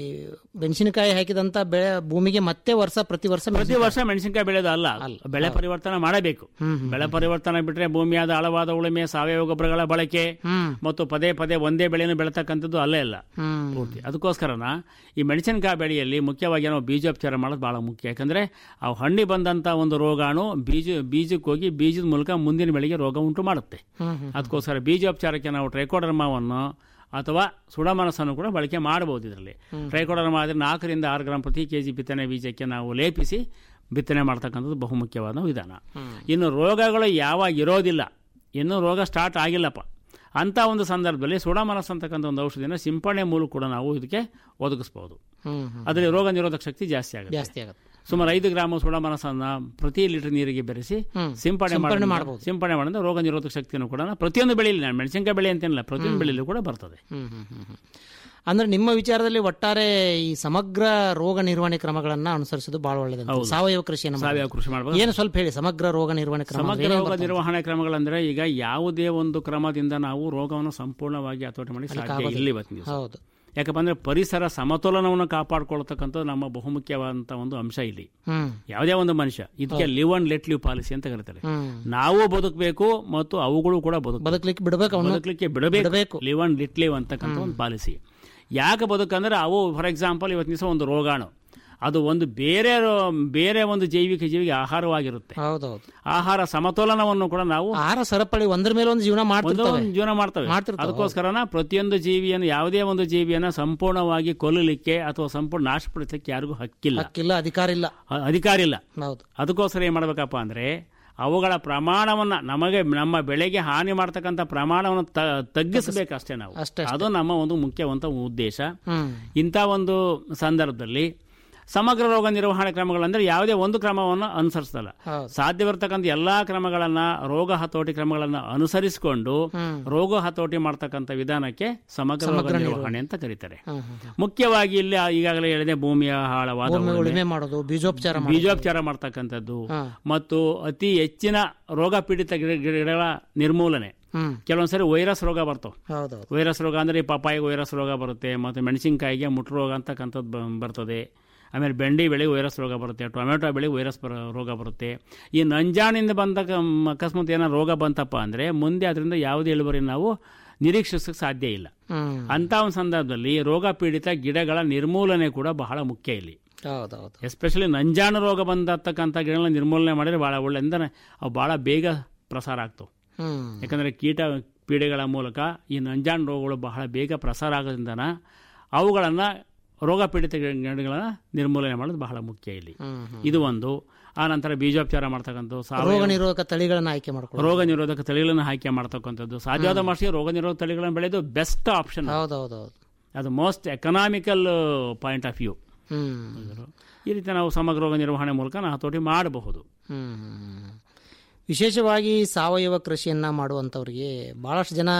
ಮೆಣಸಿನಕಾಯಿ ಹಾಕಿದಂತ ಬೆಳೆ ಭೂಮಿಗೆ ಮತ್ತೆ ವರ್ಷ ಪ್ರತಿ ವರ್ಷ ಪ್ರತಿ ವರ್ಷ ಮೆಣಸಿನಕಾಯಿ ಬೆಳೆಯೋದು ಅಲ್ಲ ಬೆಳೆ ಪರಿವರ್ತನೆ ಮಾಡಬೇಕು ಬೆಳೆ ಪರಿವರ್ತನೆ ಬಿಟ್ರೆ ಭೂಮಿಯಾದ ಆಳವಾದ ಉಳುಮೆ ಸಾವಯವ ಗೊಬ್ಬರಗಳ ಬಳಕೆ ಮತ್ತು ಪದೇ ಪದೇ ಒಂದೇ ಬೆಳೆಯನ್ನು ಬೆಳತಕ್ಕಂಥದ್ದು ಅಲ್ಲೇ ಅಲ್ಲ ಪೂರ್ತಿ ಅದಕ್ಕೋಸ್ಕರನ ಈ ಮೆಣಸಿನಕಾಯಿ ಬೆಳೆಯಲ್ಲಿ ಮುಖ್ಯವಾಗಿ ನಾವು ಬೀಜೋಪಚಾರ ಮಾಡೋದು ಬಹಳ ಮುಖ್ಯ ಯಾಕಂದ್ರೆ ಆ ಹಣ್ಣಿ ಬಂದಂತ ಒಂದು ರೋಗಾಣು ಬೀಜ ಬೀಜಕ್ಕೆ ಹೋಗಿ ಬೀಜದ ಮೂಲಕ ಮುಂದಿನ ಬೆಳೆಗೆ ರೋಗ ಉಂಟು ಮಾಡುತ್ತೆ ಅದಕ್ಕೋಸ್ಕರ ಬೀಜೋಪಚಾರಕ್ಕೆ ನಾವು ಟ್ರೈಕೋಡರ್ಮಾವನ್ನು ಅಥವಾ ಸುಡಮನಸ್ಸನ್ನು ಕೂಡ ಬಳಕೆ ಮಾಡಬಹುದು ಇದರಲ್ಲಿ ಟ್ರೈಕೋಡರ್ಮಾ ಆದರೆ ನಾಲ್ಕರಿಂದ ಆರು ಗ್ರಾಂ ಪ್ರತಿ ಕೆ ಜಿ ಬಿತ್ತನೆ ಬೀಜಕ್ಕೆ ನಾವು ಲೇಪಿಸಿ ಬಿತ್ತನೆ ಮಾಡ್ತಕ್ಕಂಥದ್ದು ಬಹುಮುಖ್ಯವಾದ ವಿಧಾನ ಇನ್ನು ರೋಗಗಳು ಯಾವಾಗ ಇರೋದಿಲ್ಲ ಇನ್ನೂ ರೋಗ ಸ್ಟಾರ್ಟ್ ಆಗಿಲ್ಲಪ್ಪ ಅಂತ ಒಂದು ಸಂದರ್ಭದಲ್ಲಿ ಸುಡಮನಸ್ ಅಂತಕ್ಕಂಥ ಒಂದು ಔಷಧಿನ ಸಿಂಪಡಣೆ ಮೂಲಕ ಕೂಡ ನಾವು ಇದಕ್ಕೆ ಒದಗಿಸಬಹುದು ಹ್ಮ್, ಹ್ಮ್. ಅದರಲ್ಲಿ ರೋಗ ನಿರೋಧಕ ಶಕ್ತಿ ಜಾಸ್ತಿ ಆಗುತ್ತೆ ಜಾಸ್ತಿ ಆಗುತ್ತೆ ಸುಮಾರು ಐದು ಗ್ರಾಮ ಸುಡಮನಸನ್ನ ಪ್ರತಿ ಲೀಟರ್ ನೀರಿಗೆ ಬೆರೆಸಿ ಹ್ಮ್. ಸಿಂಪಡಣೆ ಸಿಂಪಡಣೆ ಮಾಡಿ ಮಾಡ್ಬೋದು. ಸಿಂಪಡಣೆ ಮಾಡಿದ್ರೆ ರೋಗ ನಿರೋಧಕ ಶಕ್ತಿಯನ್ನು ಕೂಡ ಪ್ರತಿಯೊಂದು ಬೆಳೆಯಲ್ಲಿ ನಾನು ಮೆಣಸಿನಕಾಯಿ ಬೆಳೆ ಅಂತೇನಿಲ್ಲ ಪ್ರತಿಯೊಂದು ಬೆಳೆಯಲ್ಲೂ ಕೂಡ ಬರ್ತದೆ ಹ್ಮ್, ಹ್ಮ್, ಹ್ಮ್, ಹ್ಮ್. ಅಂದ್ರೆ ನಿಮ್ಮ ವಿಚಾರದಲ್ಲಿ ಒಟ್ಟಾರೆ ಈ ಸಮಗ್ರ ರೋಗ ನಿರ್ವಹಣೆ ಕ್ರಮಗಳನ್ನ ಅನುಸರಿಸೋದು ಬಹಳ ಒಳ್ಳೆಯದು ಹೌದು. ಸಾವಯವ ಕೃಷಿಯನ್ನು ಸಾವಯವ ಮಾಡ್ಬೋದು. ಕೃಷಿ ಮಾಡ್ಬೋದು. ಏನು ಸ್ವಲ್ಪ ಹೇಳಿ ಸಮಗ್ರ ರೋಗ ನಿರ್ವಹಣೆ ಕ್ರಮ ಅಂದ್ರೆ ಸಮಗ್ರ ಏನೇನ್ ರೋಗ ಬರ್ತದೆ? ನಿರ್ವಹಣೆ ಕ್ರಮಗಳಂದ್ರೆ ಈಗ ಯಾವುದೇ ಒಂದು ಕ್ರಮದಿಂದ ನಾವು ರೋಗವನ್ನು ಸಂಪೂರ್ಣವಾಗಿ ಹತೋಟಿ ಮಾಡಿ ಅದಕ್ಕೆ ಸಾಧ್ಯ ಆಗೋದಿಲ್ಲ. ಇಲ್ಲ ಇವತ್ತಿನ ದಿವಸ ಹೌದು ಯಾಕಪ್ಪ ಅಂದ್ರೆ ಪರಿಸರ ಸಮತೋಲನವನ್ನು ಕಾಪಾಡ್ಕೊಳ್ತಕ್ಕಂಥದ್ದು ನಮ್ಮ ಬಹುಮುಖ್ಯವಾದಂಥ ಒಂದು ಅಂಶ ಇಲ್ಲಿ ಹ್ಮ್ ಯಾವುದೇ ಒಂದು ಮನುಷ್ಯ ಇದಕ್ಕೆ live and let live policy ಅಂತ ಕರೀತಾರೆ ಹ್ಮ್ ನಾವು ಬದುಕಬೇಕು ಮತ್ತು ಅವುಗಳು ಕೂಡ ಬದುಕು ಬದುಕಲಿಕ್ಕೆ ಬಿಡ್ಬೇಕು ಅವನು ಬದುಕಲಿಕ್ಕೆ ಬಿಡಬೇಕು ಲಿವ್ ಅಂಡ್ ಲಿಟ್ ಲಿವ್ ಅಂತಕ್ಕಂಥ ಒಂದು ಪಾಲಿಸಿ ಯಾಕೆ ಬದುಕಂದ್ರೆ ಅವು ಫಾರ್ ಎಕ್ಸಾಂಪಲ್ ಇವತ್ತಿನ ದಿವಸ ಒಂದು ರೋಗಾಣು ಅದು ಒಂದು ಬೇರೆ ರೋ- ಬೇರೆ ಒಂದು ಜೈವಿಕ ಜೀವಿಗೆ ಆಹಾರವಾಗಿರುತ್ತೆ ಹೌದೌದು ಆಹಾರ ಸಮತೋಲನವನ್ನು ಕೂಡ ನಾವು ಆಹಾರ ಸರಪಳಿ ಒಂದ್ರ ಮೇಲೆ ಒಂದು ಜೀವನ ಒಂದು ಮಾಡ್ತಿರ್ತವೆ ಒಂದು ಜೀವನ ಮಾಡ್ತವೆ ಮಾಡ್ತಿರ್ತವೆ, ಅದಕ್ಕೋಸ್ಕರನ ಪ್ರತಿಯೊಂದು ಜೀವಿಯನ್ನು ಯಾವುದೇ ಒಂದು ಜೀವಿಯನ್ನ ಸಂಪೂರ್ಣವಾಗಿ ಕೊಲ್ಲಲಿಕ್ಕೆ ಅಥವಾ ಸಂಪೂರ್ಣ ನಾಶಪಡಿಸಲಿಕ್ಕೆ ಯಾರಿಗೂ ಹಕ್ಕಿಲ್ಲ ಹಕ್ಕಿಲ್ಲ ಅಧಿಕಾರ ಇಲ್ಲ ಅ- ಅಧಿಕಾರ ಇಲ್ಲ ಹೌದು ಅದಕ್ಕೋಸ್ಕರ ಏನ್ ಮಾಡ್ಬೇಕಪ್ಪ ಅಂದ್ರೆ ಅವುಗಳ ಪ್ರಮಾಣವನ್ನ ನಮಗೆ ನಮ್ಮ ಬೆಳೆಗೆ ಹಾನಿ ಮಾಡ್ತಕ್ಕಂಥ ಪ್ರಮಾಣವನ್ನು ತ- ತಗ್ಗಿಸಬೇಕಷ್ಟೇ ನಾವು ಅಷ್ಟೇ, ಅದು ನಮ್ಮ ಒಂದು ಮುಖ್ಯವಂತ ಉದ್ದೇಶ ಹ್ಮ್ ಇಂಥ ಒಂದು ಸಂದರ್ಭದಲ್ಲಿ ಸಮಗ್ರ ರೋಗ ನಿರ್ವಹಣೆ ಕ್ರಮಗಳಂದ್ರೆ ಯಾವುದೇ ಒಂದು ಕ್ರಮವನ್ನು ಅನುಸರಿಸಲ್ಲ ಹೌದು. ಸಾಧ್ಯವಿರತಕ್ಕಂಥ ಎಲ್ಲಾ ಕ್ರಮಗಳನ್ನ ರೋಗ ಹತೋಟಿ ಕ್ರಮಗಳನ್ನ ಅನುಸರಿಸಿಕೊಂಡು ರೋಗ ಹತೋಟಿ ಮಾಡ್ತಕ್ಕಂಥ ವಿಧಾನಕ್ಕೆ ಸಮಗ್ರ ರೋಗ ನಿರ್ವಹಣೆ ಅಂತ ಕರೀತಾರೆ ಹ್ಮ್, ಹ್ಮ್. ಮುಖ್ಯವಾಗಿ ಇಲ್ಲಿ ಈಗಾಗಲೇ ಹೇಳಿದೆ ಭೂಮಿಯ ಆಳವಾದ ಭೂಮಿ ಉಳುಮೆ, ಉಳುಮೆ ಮಾಡೋದು ಬೀಜೋಪಚಾರ ಮಾಡೋದು ಬೀಜೋಪಚಾರ ಮಾಡ್ತಕ್ಕಂಥದ್ದು ಹಾ. ಮತ್ತು ಅತಿ ಹೆಚ್ಚಿನ ರೋಗ ಪೀಡಿತ ಗಿಡ ಗಿಡಗಳ ನಿರ್ಮೂಲನೆ ಹ್ಮ್ ಕೆಲವೊಂದ್ಸರಿ ವೈರಸ್ ರೋಗ ಬರ್ತಾವೆ ಹೌದೌದು ವೈರಸ್ ರೋಗ ಅಂದರೆ ಈ ಪಪ್ಪಾಯಿಗೆ ವೈರಸ್ ರೋಗ ಬರುತ್ತೆ ಮತ್ತು ಮೆಣಸಿನಕಾಯಿಗೆ ಮುಟ್ಟು ರೋಗ ಅಂತಕ್ಕಂಥದ್ದು ಬ- ಬರ್ತದೆ ಆಮೇಲೆ ಬೆಂಡಿ ಬೆಳೆಗೆ ವೈರಸ್ ರೋಗ ಬರುತ್ತೆ ಟೊಮೆಟೊ ಬೆಳೆಗೆ ವೈರಸ್ ಬರ ರೋಗ ಬರುತ್ತೆ ಈ ನಂಜಾಣಿಂದ ಬಂದ ಅಕಸ್ಮಾತ್ ಏನೋ ರೋಗ ಬಂತಪ್ಪ ಅಂದರೆ ಮುಂದೆ ಅದರಿಂದ ಯಾವುದೇ ಇಳುವರಿ ನಾವು ನಿರೀಕ್ಷಿಸಕ್ಕೆ ಸಾಧ್ಯ ಇಲ್ಲ ಹ್ಮ್ ಅಂತ ಒಂದು ಸಂದರ್ಭದಲ್ಲಿ ರೋಗ ಪೀಡಿತ ಗಿಡಗಳ ನಿರ್ಮೂಲನೆ ಕೂಡ ಬಹಳ ಮುಖ್ಯ ಇಲ್ಲಿ ಹೌದೌದು ಎಸ್ಪೆಷಲಿ ನಂಜಾಣು ರೋಗ ಬಂದತಕ್ಕಂಥ ಗಿಡಗಳನ್ನ ನಿರ್ಮೂಲನೆ ಮಾಡಿದ್ರೆ ಭಾಳ ಒಳ್ಳೆ ಅಂದರೆ ಅವು ಭಾಳ ಬೇಗ ಪ್ರಸಾರ ಆಗ್ತವೆ ಹ್ಮ್ ಯಾಕಂದರೆ ಕೀಟ ಪೀಡೆಗಳ ಮೂಲಕ ಈ ನಂಜಾಣು ರೋಗಗಳು ಬಹಳ ಬೇಗ ಪ್ರಸಾರ ಆಗೋದ್ರಿಂದ ಅವುಗಳನ್ನು ರೋಗ ಪೀಡಿತ ಗಿಡಗಳನ್ನು ನಿರ್ಮೂಲನೆ ಮಾಡೋದು ಬಹಳ ಮುಖ್ಯ ಇಲ್ಲಿ ಹ್ಮ್ ಹ್ಮ್. ಇದು ಒಂದು ಆ ನಂತರ ಬೀಜೋಪಚಾರ ಮಾಡ್ತಕ್ಕಂಥ ರೋಗ ಸಾವಯವ ನಿರೋಧಕ ತಳಿಗಳನ್ನ ಆಯ್ಕೆ ಮಾಡ್ಕೊಳ್ಳೋದು ರೋಗ ನಿರೋಧಕ ತಳಿಗಳನ್ನು ಆಯ್ಕೆ ಮಾಡ್ತಕ್ಕಂಥದ್ದು ಸಾಧ್ಯವಾದ ಮಟ್ಟಿಗೆ ರೋಗ ನಿರೋಧಕ ತಳಿಗಳನ್ನು ಬೆಳೆದು ಬೆಸ್ಟ್ ಆಪ್ಷನ್ ಹೌದೌದೌದು ಅದು most economical point of view hmm ಈ ರೀತಿ ನಾವು ಸಮಗ್ರ ರೋಗ ನಿರ್ವಹಣೆ ಮೂಲಕ ನಾವು ಹತೋಟಿ ಮಾಡಬಹುದು ಹ್ಮ್. ವಿಶೇಷವಾಗಿ ಸಾವಯವ ಕೃಷಿಯನ್ನ ಮಾಡುವಂಥವ್ರಿಗೆ ಬಹಳಷ್ಟು ಜನ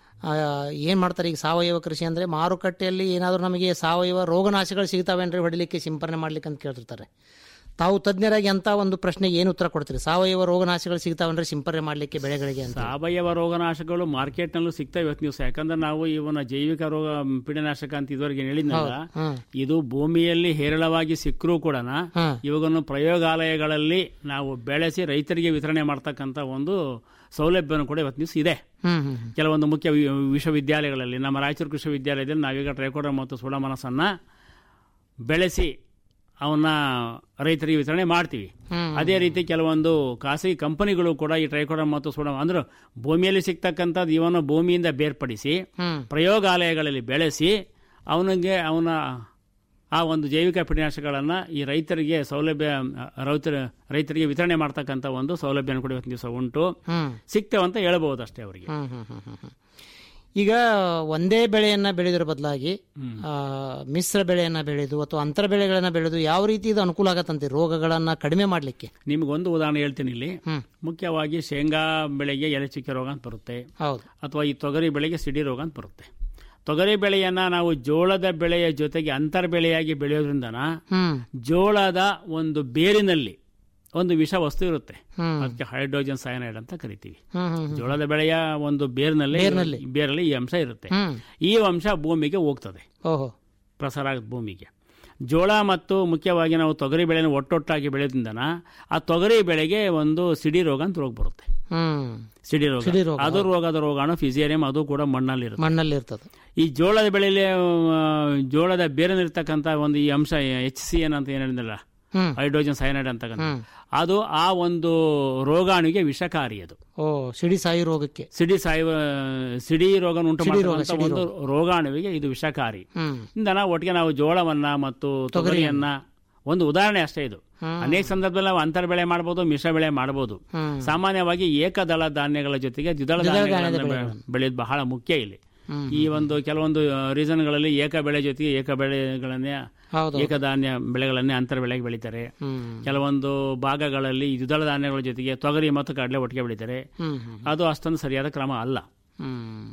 ಏನು ಮಾಡ್ತಾರೆ ಈಗ ಸಾವಯವ ಕೃಷಿ ಅಂದರೆ ಮಾರುಕಟ್ಟೆಯಲ್ಲಿ ಏನಾದರೂ ನಮಗೆ ಸಾವಯವ ರೋಗನಾಶಗಳು ಸಿಗ್ತಾವೇನ್ರಿ ಹೊಡಿಲಿಕ್ಕೆ ಸಿಂಪರಣೆ ಮಾಡ್ಲಿಕ್ಕೆ ಅಂತ ಕೇಳ್ತಿರ್ತಾರೆ ತಾವು ತಜ್ಞರಾಗಿ ಅಂತ ಒಂದು ಪ್ರಶ್ನೆಗೆ ಏನು ಉತ್ತರ ಕೊಡ್ತೀರಿ ಸಾವಯವ ರೋಗನಾಶಗಳು ಸಿಗ್ತಾವೇನ್ರಿ ಸಿಂಪರಣೆ ಮಾಡಲಿಕ್ಕೆ ಬೆಳೆಗಳಿಗೆ ಅಂತ ಸಾವಯವ ರೋಗನಾಶಕಗಳು ಮಾರ್ಕೆಟ್ನಲ್ಲೂ ಸಿಗ್ತವೆ ಇವತ್ತು ದಿವಸ ಯಾಕಂದ್ರೆ ನಾವು ಇವನ ಜೈವಿಕ ರೋಗ ಪೀಡನಾಶಕ ಅಂತ ಇದುವರೆಗೆ ಹೇಳಿದ್ನಲ್ಲ ಹ್ಮ್. ಇದು ಭೂಮಿಯಲ್ಲಿ ಹೇರಳವಾಗಿ ಸಿಕ್ಕರೂ ಕೂಡ ಹ್ಮ್. ಇವಾಗನ್ನು ಪ್ರಯೋಗಾಲಯಗಳಲ್ಲಿ ನಾವು ಬೆಳೆಸಿ ರೈತರಿಗೆ ವಿತರಣೆ ಮಾಡ್ತಕ್ಕಂಥ ಒಂದು ಸೌಲಭ್ಯನೂ ಕೂಡ ಇವತ್ತು ದಿವಸ ಇದೆ ಹ್ಮ್ ಹ್ಮ್ ಕೆಲವೊಂದು ಮುಖ್ಯ ವಿ- ವಿಶ್ವವಿದ್ಯಾಲಯಗಳಲ್ಲಿ ನಮ್ಮ ರಾಯಚೂರು ಕೃಷಿ ವಿದ್ಯಾಲಯದಲ್ಲಿ ನಾವೀಗ ಟ್ರೈಕೋಡರ್ ಮತ್ತು ಸುಡಮನಸನ್ನು ಬೆಳೆಸಿ ಅವನ್ನ ರೈತರಿಗೆ ವಿತರಣೆ ಮಾಡ್ತೀವಿ ಹ್ಮ್. ಅದೇ ರೀತಿ ಕೆಲವೊಂದು ಖಾಸಗಿ ಕಂಪನಿಗಳು ಕೂಡ ಈ ಟ್ರೈಕೋಡರ್ ಮತ್ತು ಸುಡ ಅಂದ್ರೆ ಭೂಮಿಯಲ್ಲಿ ಸಿಗ್ತಕ್ಕಂಥದ್ದು ಇವನು ಭೂಮಿಯಿಂದ ಬೇರ್ಪಡಿಸಿ ಹ್ಮ್ ಪ್ರಯೋಗಾಲಯಗಳಲ್ಲಿ ಬೆಳೆಸಿ ಅವನಿಗೆ ಅವನ ಆ ಒಂದು ಜೈವಿಕ ಕೀಟನಾಶಕಗಳನ್ನು ಈ ರೈತರಿಗೆ ಸೌಲಭ್ಯ ರೈತರ ರೈತರಿಗೆ ವಿತರಣೆ ಮಾಡ್ತಕ್ಕಂಥ ಒಂದು ಸೌಲಭ್ಯ ಕೂಡ ಇವತ್ತಿನ ದಿವಸ ಉಂಟು ಹ್ಮ್. ಸಿಗ್ತೇವೆ ಅಂತ ಹೇಳ್ಬೋದು ಅಷ್ಟೇ ಅವರಿಗೆ ಹ್ಮ್ ಹ್ಮ್ ಹ್ಮ್ ಹ್ಮ್ ಹ್ಮ್. ಈಗ ಒಂದೇ ಬೆಳೆಯನ್ನ ಬೆಳೆಯೋದ್ರ ಬದಲಾಗಿ ಆ, ಮಿಶ್ರ ಬೆಳೆಯನ್ನ ಬೆಳೆದು ಅಥವಾ ಅಂತರ ಬೆಳೆಗಳನ್ನ ಬೆಳೆದು ಯಾವ ರೀತಿ ಇದು ಅನುಕೂಲ ಆಗತ್ತಂತೆ ರೋಗಗಳನ್ನ ಕಡಿಮೆ ಮಾಡ್ಲಿಕ್ಕೆ ನಿಮಗೊಂದು ಉದಾಹರಣೆ ಹೇಳ್ತೀನಿ ಇಲ್ಲಿ ಮುಖ್ಯವಾಗಿ ಶೇಂಗಾ ಬೆಳೆಗೆ ಎಲೆ ಚುಕ್ಕೆ ರೋಗ ಅಂತ ಬರುತ್ತೆ ಹೌದು ಅಥವಾ ಈ ತೊಗರಿ ಬೆಳೆಗೆ ಸಿಡಿ ರೋಗ ಅಂತ ಬರುತ್ತೆ ತೊಗರಿ ಬೆಳೆಯನ್ನ ನಾವು ಜೋಳದ ಬೆಳೆಯ ಜೊತೆಗೆ ಅಂತರ ಬೆಳೆಯಾಗಿ ಬೆಳೆಯೋದ್ರಿಂದ ಹ್ಮ್ ಜೋಳದ ಒಂದು ಬೇರಿನಲ್ಲಿ ಒಂದು ವಿಷ ವಸ್ತು ಇರುತ್ತೆ ಹ್ಮ್. ಅದಕ್ಕೆ ಹೈಡ್ರೋಜನ್ ಸಯನೈಡ್ ಅಂತ ಕರಿತೀವಿ ಹ್ಮ್ ಹ್ಮ್ ಹ್ಮ್. ಜೋಳದ ಬೆಳೆಯ ಒಂದು ಬೇರ್ನಲ್ಲಿ ಬೇರ್ನಲ್ಲಿ. ಬೇರಲ್ಲಿ ಈ ಅಂಶ ಇರುತ್ತೆ ಹ್ಮ್. ಈ ಅಂಶ ಭೂಮಿಗೆ ಹೋಗ್ತದೆ ಓಹೋ ಪ್ರಸಾರ ಆಗುತ್ತೆ ಭೂಮಿಗೆ ಜೋಳ ಮತ್ತು ಮುಖ್ಯವಾಗಿ ನಾವು ತೊಗರಿ ಬೆಳೆನ ಒಟ್ಟೊಟ್ಟಾಗಿ ಬೆಳೆಯೋದ್ರಿಂದ ಆ ತೊಗರಿ ಬೆಳೆಗೆ ಒಂದು ಸಿಡಿ ರೋಗ ಅಂತ ರೋಗ ಬರುತ್ತೆ ಹ್ಮ್ ಸಿಡಿ ರೋಗ ಸಿಡಿ ರೋಗ, ಅದು ರೋಗದ ರೋಗಾಣು ಫಿಸಿಯರಿಯಂ ಅದು ಕೂಡ ಮಣ್ಣಲ್ಲಿ ಇರುತ್ತೆ ಮಣ್ಣಲ್ಲಿ ಇರ್ತದೆ ಈ ಜೋಳದ ಬೆಳೆಯಲ್ಲಿ ಆ, ಜೋಳದ ಬೇರನಿರ್ತಕ್ಕಂಥ ಒಂದು ಈ ಅಂಶ ಎಚ್ ಸಿ ಎನ್ ಅಂತ ಏನು ಹೇಳಿದ್ನಲ್ಲ ಹ್ಮ್. ಹೈಡ್ರೋಜನ್ ಸೈನೈಡ್ ಅಂತಕ್ಕಂಥ ಅದು ಆ ಒಂದು ರೋಗಾಣುವಿಗೆ ವಿಷಕಾರಿ ಅದು ಓ ಸಿಡಿ ಸಾಯಿ ರೋಗಕ್ಕೆ ಸಿಡಿ ಸಾಯುವ ಸಿಡಿ ರೋಗ ಉಂಟು ಸಿಡಿ ರೋಗ, ಮಾಡುವಂತ ಸಿಡಿ ಒಂದು ರೋಗಾಣುವಿಗೆ ಇದು ವಿಷಕಾರಿ ಹ್ಮ್ ಇಂದ ನಾವು ಒಟ್ಟಿಗೆ ನಾವು ಜೋಳವನ್ನ ಮತ್ತು ತೊಗರಿಯನ್ನ ಒಂದು ಉದಾಹರಣೆ ಅಷ್ಟೇ ಇದು ಹ್ಮ್. ಅನೇಕ ಸಂದರ್ಭದಲ್ಲಿ ನಾವು ಅಂತರ ಬೆಳೆ ಮಾಡಬಹುದು ಮಿಶ್ರ ಬೆಳೆ ಮಾಡಬಹುದು ಹ್ಮ್. ಸಾಮಾನ್ಯವಾಗಿ ಏಕದಳ ಧಾನ್ಯಗಳ ಜೊತೆಗೆ ದ್ವಿದಳ ದ್ವಿದಳ ಧಾನ್ಯಗಳನ್ನು ಧಾನ್ಯದ ಬೆ- ಬೆಳೆಯೋದು ಬಹಳ ಮುಖ್ಯ ಇಲ್ಲಿ ಹ್ಮ್. ಈ ಒಂದು ಕೆಲವೊಂದು ರೀಸನ್ಗಳಲ್ಲಿ ಏಕ ಬೆಳೆ ಜೊತೆಗೆ ಏಕ ಬೆಳೆಗಳನ್ನೇ ಹೌದು. ಏಕಧಾನ್ಯ ಬೆಳೆಗಳನ್ನೇ ಅಂತರ ಬೆಳೆಗೆ ಬೆಳೀತಾರೆ ಹ್ಮ್. ಕೆಲವೊಂದು ಭಾಗಗಳಲ್ಲಿ ಈ ದ್ವಿದಳ ಧಾನ್ಯಗಳ ಜೊತೆಗೆ ತೊಗರಿ ಮತ್ತು ಕಡಲೆ ಒಟ್ಟಿಗೆ ಬೆಳೀತಾರೆ ಹ್ಮ್, ಹ್ಮ್. ಅದು ಅಷ್ಟೊಂದು ಸರಿಯಾದ ಕ್ರಮ ಅಲ್ಲ ಹ್ಮ್.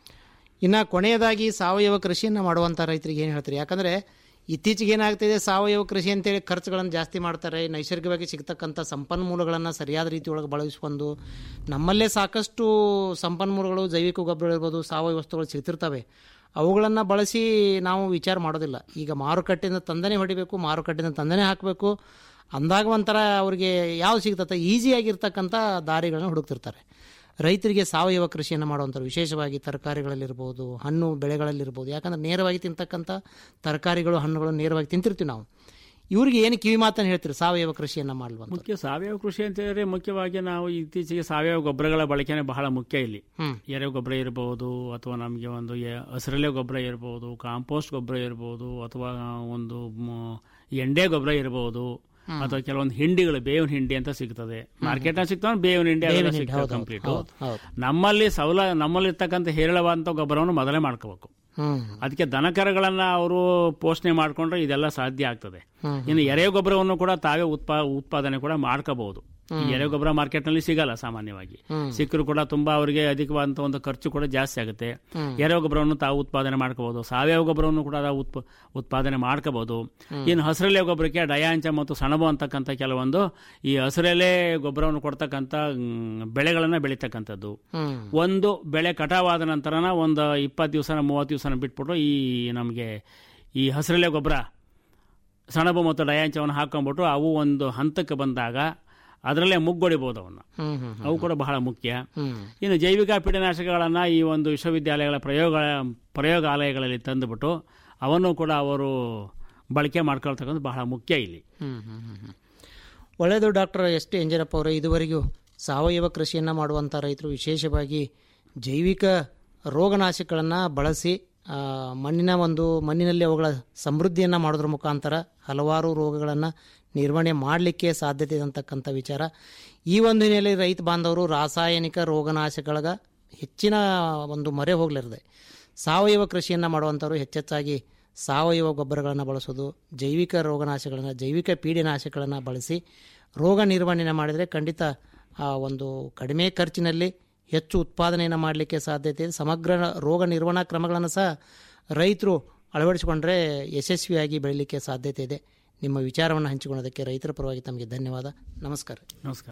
ಇನ್ನ ಕೊನೆಯದಾಗಿ ಸಾವಯವ ಕೃಷಿಯನ್ನ ಮಾಡುವಂತ ರೈತರಿಗೆ ಏನು ಹೇಳ್ತೀರಿ ಯಾಕಂದ್ರೆ ಇತ್ತೀಚೆಗೆ ಏನಾಗ್ತಿದೆ ಸಾವಯವ ಕೃಷಿ ಅಂತೇಳಿ ಖರ್ಚುಗಳನ್ನು ಜಾಸ್ತಿ ಮಾಡ್ತಾರೆ ನೈಸರ್ಗಿಕವಾಗಿ ಸಿಗ್ತಕ್ಕಂಥ ಸಂಪನ್ಮೂಲಗಳನ್ನು ಸರಿಯಾದ ರೀತಿಯೊಳಗೆ ಬಳಸಿಕೊಂಡು ನಮ್ಮಲ್ಲೇ ಸಾಕಷ್ಟು ಸಂಪನ್ಮೂಲಗಳು ಜೈವಿಕ ಗೊಬ್ಬರ ಇರ್ಬೋದು ಸಾವಯವ ವಸ್ತುಗಳು ಸಿಗ್ತಿರ್ತವೆ ಅವುಗಳನ್ನು ಬಳಸಿ ನಾವು ವಿಚಾರ ಮಾಡೋದಿಲ್ಲ ಈಗ ಮಾರುಕಟ್ಟೆಯಿಂದ ತಂದನೆ ಹೊಡಿಬೇಕು ಮಾರುಕಟ್ಟೆಯಿಂದ ತಂದನೆ ಹಾಕಬೇಕು ಅಂದಾಗ ಒಂಥರ ಅವ್ರಿಗೆ ಯಾವ್ದು ಸಿಗ್ತದೆ ಈಸಿಯಾಗಿರ್ತಕ್ಕಂಥ ದಾರಿಗಳನ್ನ ಹುಡುಕ್ತಿರ್ತಾರೆ ರೈತರಿಗೆ ಸಾವಯವ ಕೃಷಿಯನ್ನು ಮಾಡುವಂಥವ್ರು ವಿಶೇಷವಾಗಿ ತರಕಾರಿಗಳಲ್ಲಿರ್ಬೋದು ಹಣ್ಣು ಬೆಳೆಗಳಲ್ಲಿರ್ಬೋದು ಯಾಕಂದ್ರೆ ನೇರವಾಗಿ ತಿಂತಕ್ಕಂಥ ತರಕಾರಿಗಳು ಹಣ್ಣುಗಳು ನೇರವಾಗಿ ತಿಂತಿರ್ತೀವಿ ನಾವು ಇವ್ರಿಗೆ ಏನು ಕಿವಿ ಮಾತನ್ನು ಹೇಳ್ತೀರಿ ಸಾವಯವ ಕೃಷಿಯನ್ನು ಮಾಡುವಂಥ ಮುಖ್ಯ ಸಾವಯವ ಕೃಷಿ ಅಂತ ಹೇಳಿದ್ರೆ ಮುಖ್ಯವಾಗಿ ನಾವು ಇತ್ತೀಚೆಗೆ ಸಾವಯವ ಗೊಬ್ಬರಗಳ ಬಳಕೆನೇ ಬಹಳ ಮುಖ್ಯ ಇಲ್ಲಿ ಹ್ಮ್. ಎರೆ ಗೊಬ್ಬರ ಇರಬಹುದು ಅಥವಾ ನಮಗೆ ಒಂದು ಎ- ಹಸಿರೆಲೆ ಗೊಬ್ಬರ ಇರಬಹುದು ಕಾಂಪೋಸ್ಟ್ ಗೊಬ್ಬರ ಇರಬಹುದು ಅಥವಾ ಒಂದು ಮ, ಎಂಡೆ ಗೊಬ್ಬರ ಇರಬಹುದು ಅಥವಾ ಕೆಲವೊಂದು ಹಿಂಡಿಗಳು ಬೇವಿನ ಹಿಂಡಿ ಅಂತ ಸಿಗ್ತದೆ ಮಾರ್ಕೆಟ್ ಸಿಗ್ತಾವೆ ಬೇವಿನ ಹಿಂಡಿ ಅವೆಲ್ಲ ಬೇವಿನ ಹಿಂಡಿ, ಸಿಗ್ತವೆ ಹೌದು, ಕಂಪ್ಲೀಟ್ ಹೌದು, ಹೌದು. ನಮ್ಮಲ್ಲಿ ಸೌಲ ನಮ್ಮಲ್ಲಿ ಇರ್ತಕ್ಕಂಥ ಹೇರಳವಾದಂಥ ಗೊಬ್ಬರವನ್ನು ಮೊದಲೇ ಮಾಡ್ಕೋಬೇಕು ಹ್ಮ್ ಅದಕ್ಕೆ ದನಕರಗಳನ್ನ ಅವರು ಪೋಷಣೆ ಮಾಡ್ಕೊಂಡ್ರೆ ಇದೆಲ್ಲ ಸಾಧ್ಯ ಆಗ್ತದೆ ಹ್ಮ್. ಇನ್ನು ಎರೆ ಗೊಬ್ಬರವನ್ನು ಕೂಡ ತಾವೇ ಉತ್ಪಾ ಉತ್ಪಾದನೆ ಕೂಡ ಮಾಡ್ಕೋಬಹುದು ಈ ಎರೆ ಗೊಬ್ಬರ ಮಾರ್ಕೆಟ್ ನಲ್ಲಿ ಸಿಗಲ್ಲ ಸಾಮಾನ್ಯವಾಗಿ ಹ್ಮ್. ಸಿಕ್ಕರು ಕೂಡ ತುಂಬಾ ಅವರಿಗೆ ಅಧಿಕವಾದಂತ ಒಂದು ಖರ್ಚು ಕೂಡ ಜಾಸ್ತಿ ಆಗುತ್ತೆ ಹ್ಮ್. ಎರೆ ಗೊಬ್ಬರವನ್ನು ತಾವು ಉತ್ಪಾದನೆ ಮಾಡ್ಕೋಬಹುದು ಸಾವಯವ ಗೊಬ್ಬರವನ್ನು ಕೂಡ ತಾವು ಉತ್ಪ ಉತ್ಪಾದನೆ ಮಾಡ್ಕೋಬಹುದು ಇನ್ನು ಹಸಿರೆಲೆ ಗೊಬ್ಬರಕ್ಕೆ ಡಯಾಂಚ ಮತ್ತು ಸಣಬು ಅಂತಕ್ಕಂಥ ಕೆಲವೊಂದು ಈ ಹಸಿರೆಲೆ ಗೊಬ್ಬರವನ್ನು ಕೊಡ್ತಕ್ಕಂಥ ಮ್, ಬೆಳೆಗಳನ್ನ ಬೆಳೀತಕ್ಕಂಥದ್ದು ಹ್ಮ್ ಒಂದು ಬೆಳೆ ಕಟಾವಾದ ನಂತರನ ಒಂದು ಇಪ್ಪತ್ತು ದಿವಸನ ಮೂವತ್ತು ದಿವಸನ ಬಿಟ್ಬಿಟ್ಟು ಈ ನಮಗೆ ಈ ಹಸಿರೆಲೆ ಗೊಬ್ಬರ ಸಣಬು ಮತ್ತು ಡಯಾಂಚವನ್ನು ಹಾಕೊಂಡ್ಬಿಟ್ಟು ಅವು ಒಂದು ಹಂತಕ್ಕೆ ಬಂದಾಗ ಅದರಲ್ಲೇ ಮುಗ್ಗೊಡಿಬೋದು ಅವನ್ನ ಹ್ಮ್ ಹ್ಮ್ ಅವು ಕೂಡ ಬಹಳ ಮುಖ್ಯ ಹ್ಮ್ ಇನ್ನು ಜೈವಿಕ ಕೀಟನಾಶಕಗಳನ್ನು ಈ ಒಂದು ವಿಶ್ವವಿದ್ಯಾಲಯಗಳ ಪ್ರಯೋಗ ಪ್ರಯೋಗಾಲಯಗಳಲ್ಲಿ ತಂದುಬಿಟ್ಟು ಅವನ್ನು ಕೂಡ ಅವರು ಬಳಕೆ ಮಾಡ್ಕೊಳ್ತಕ್ಕಂಥ ಬಹಳ ಮುಖ್ಯ ಇಲ್ಲಿ ಹ್ಮ್ ಹ್ಮ್ ಹ್ಮ್ ಹ್ಮ್. ಒಳ್ಳೆಯದು ಡಾಕ್ಟರ್ ಎಸ್ ಟಿ ಎಂಜನಪ್ಪ ಅವರೇ ಇದುವರೆಗೂ ಸಾವಯವ ಕೃಷಿಯನ್ನು ಮಾಡುವಂಥ ರೈತರು ವಿಶೇಷವಾಗಿ ಜೈವಿಕ ರೋಗನಾಶಕಗಳನ್ನು ಬಳಸಿ ಆ, ಮಣ್ಣಿನ ಒಂದು ಮಣ್ಣಿನಲ್ಲಿ ಅವುಗಳ ಸಮೃದ್ಧಿಯನ್ನು ಮಾಡೋದ್ರ ಮುಖಾಂತರ ಹಲವಾರು ರೋಗಗಳನ್ನು ನಿರ್ವಹಣೆ ಮಾಡಲಿಕ್ಕೆ ಸಾಧ್ಯತೆ ಇದೆ ಅಂತಕ್ಕಂಥ ವಿಚಾರ ಈ ಒಂದು ಹಿನ್ನೆಲೆಯಲ್ಲಿ ರೈತ ಬಾಂಧವರು ರಾಸಾಯನಿಕ ರೋಗನಾಶಕಗಳ ಹೆಚ್ಚಿನ ಒಂದು ಮೊರೆ ಹೋಗಲಿರದೆ ಸಾವಯವ ಕೃಷಿಯನ್ನು ಮಾಡುವಂಥವ್ರು ಹೆಚ್ಚೆಚ್ಚಾಗಿ ಸಾವಯವ ಗೊಬ್ಬರಗಳನ್ನು ಬಳಸೋದು ಜೈವಿಕ ರೋಗನಾಶಗಳನ್ನು ಜೈವಿಕ ಪೀಡೆನಾಶಕಗಳನ್ನು ಬಳಸಿ ರೋಗ ನಿರ್ವಹಣೆ ಮಾಡಿದರೆ ಖಂಡಿತ ಆ ಒಂದು ಕಡಿಮೆ ಖರ್ಚಿನಲ್ಲಿ ಹೆಚ್ಚು ಉತ್ಪಾದನೆಯನ್ನು ಮಾಡಲಿಕ್ಕೆ ಸಾಧ್ಯತೆ ಇದೆ ಸಮಗ್ರ ರೋಗ ನಿರ್ವಹಣಾ ಕ್ರಮಗಳನ್ನು ಸಹ ರೈತರು ಅಳವಡಿಸಿಕೊಂಡ್ರೆ ಯಶಸ್ವಿಯಾಗಿ ಬೆಳೀಲಿಕ್ಕೆ ಸಾಧ್ಯತೆ ಇದೆ ನಿಮ್ಮ ವಿಚಾರವನ್ನು ಹಂಚಿಕೊಳ್ಳೋದಕ್ಕೆ ರೈತರ ಪರವಾಗಿ ತಮಗೆ ಧನ್ಯವಾದ ನಮಸ್ಕಾರ ನಮಸ್ಕಾರ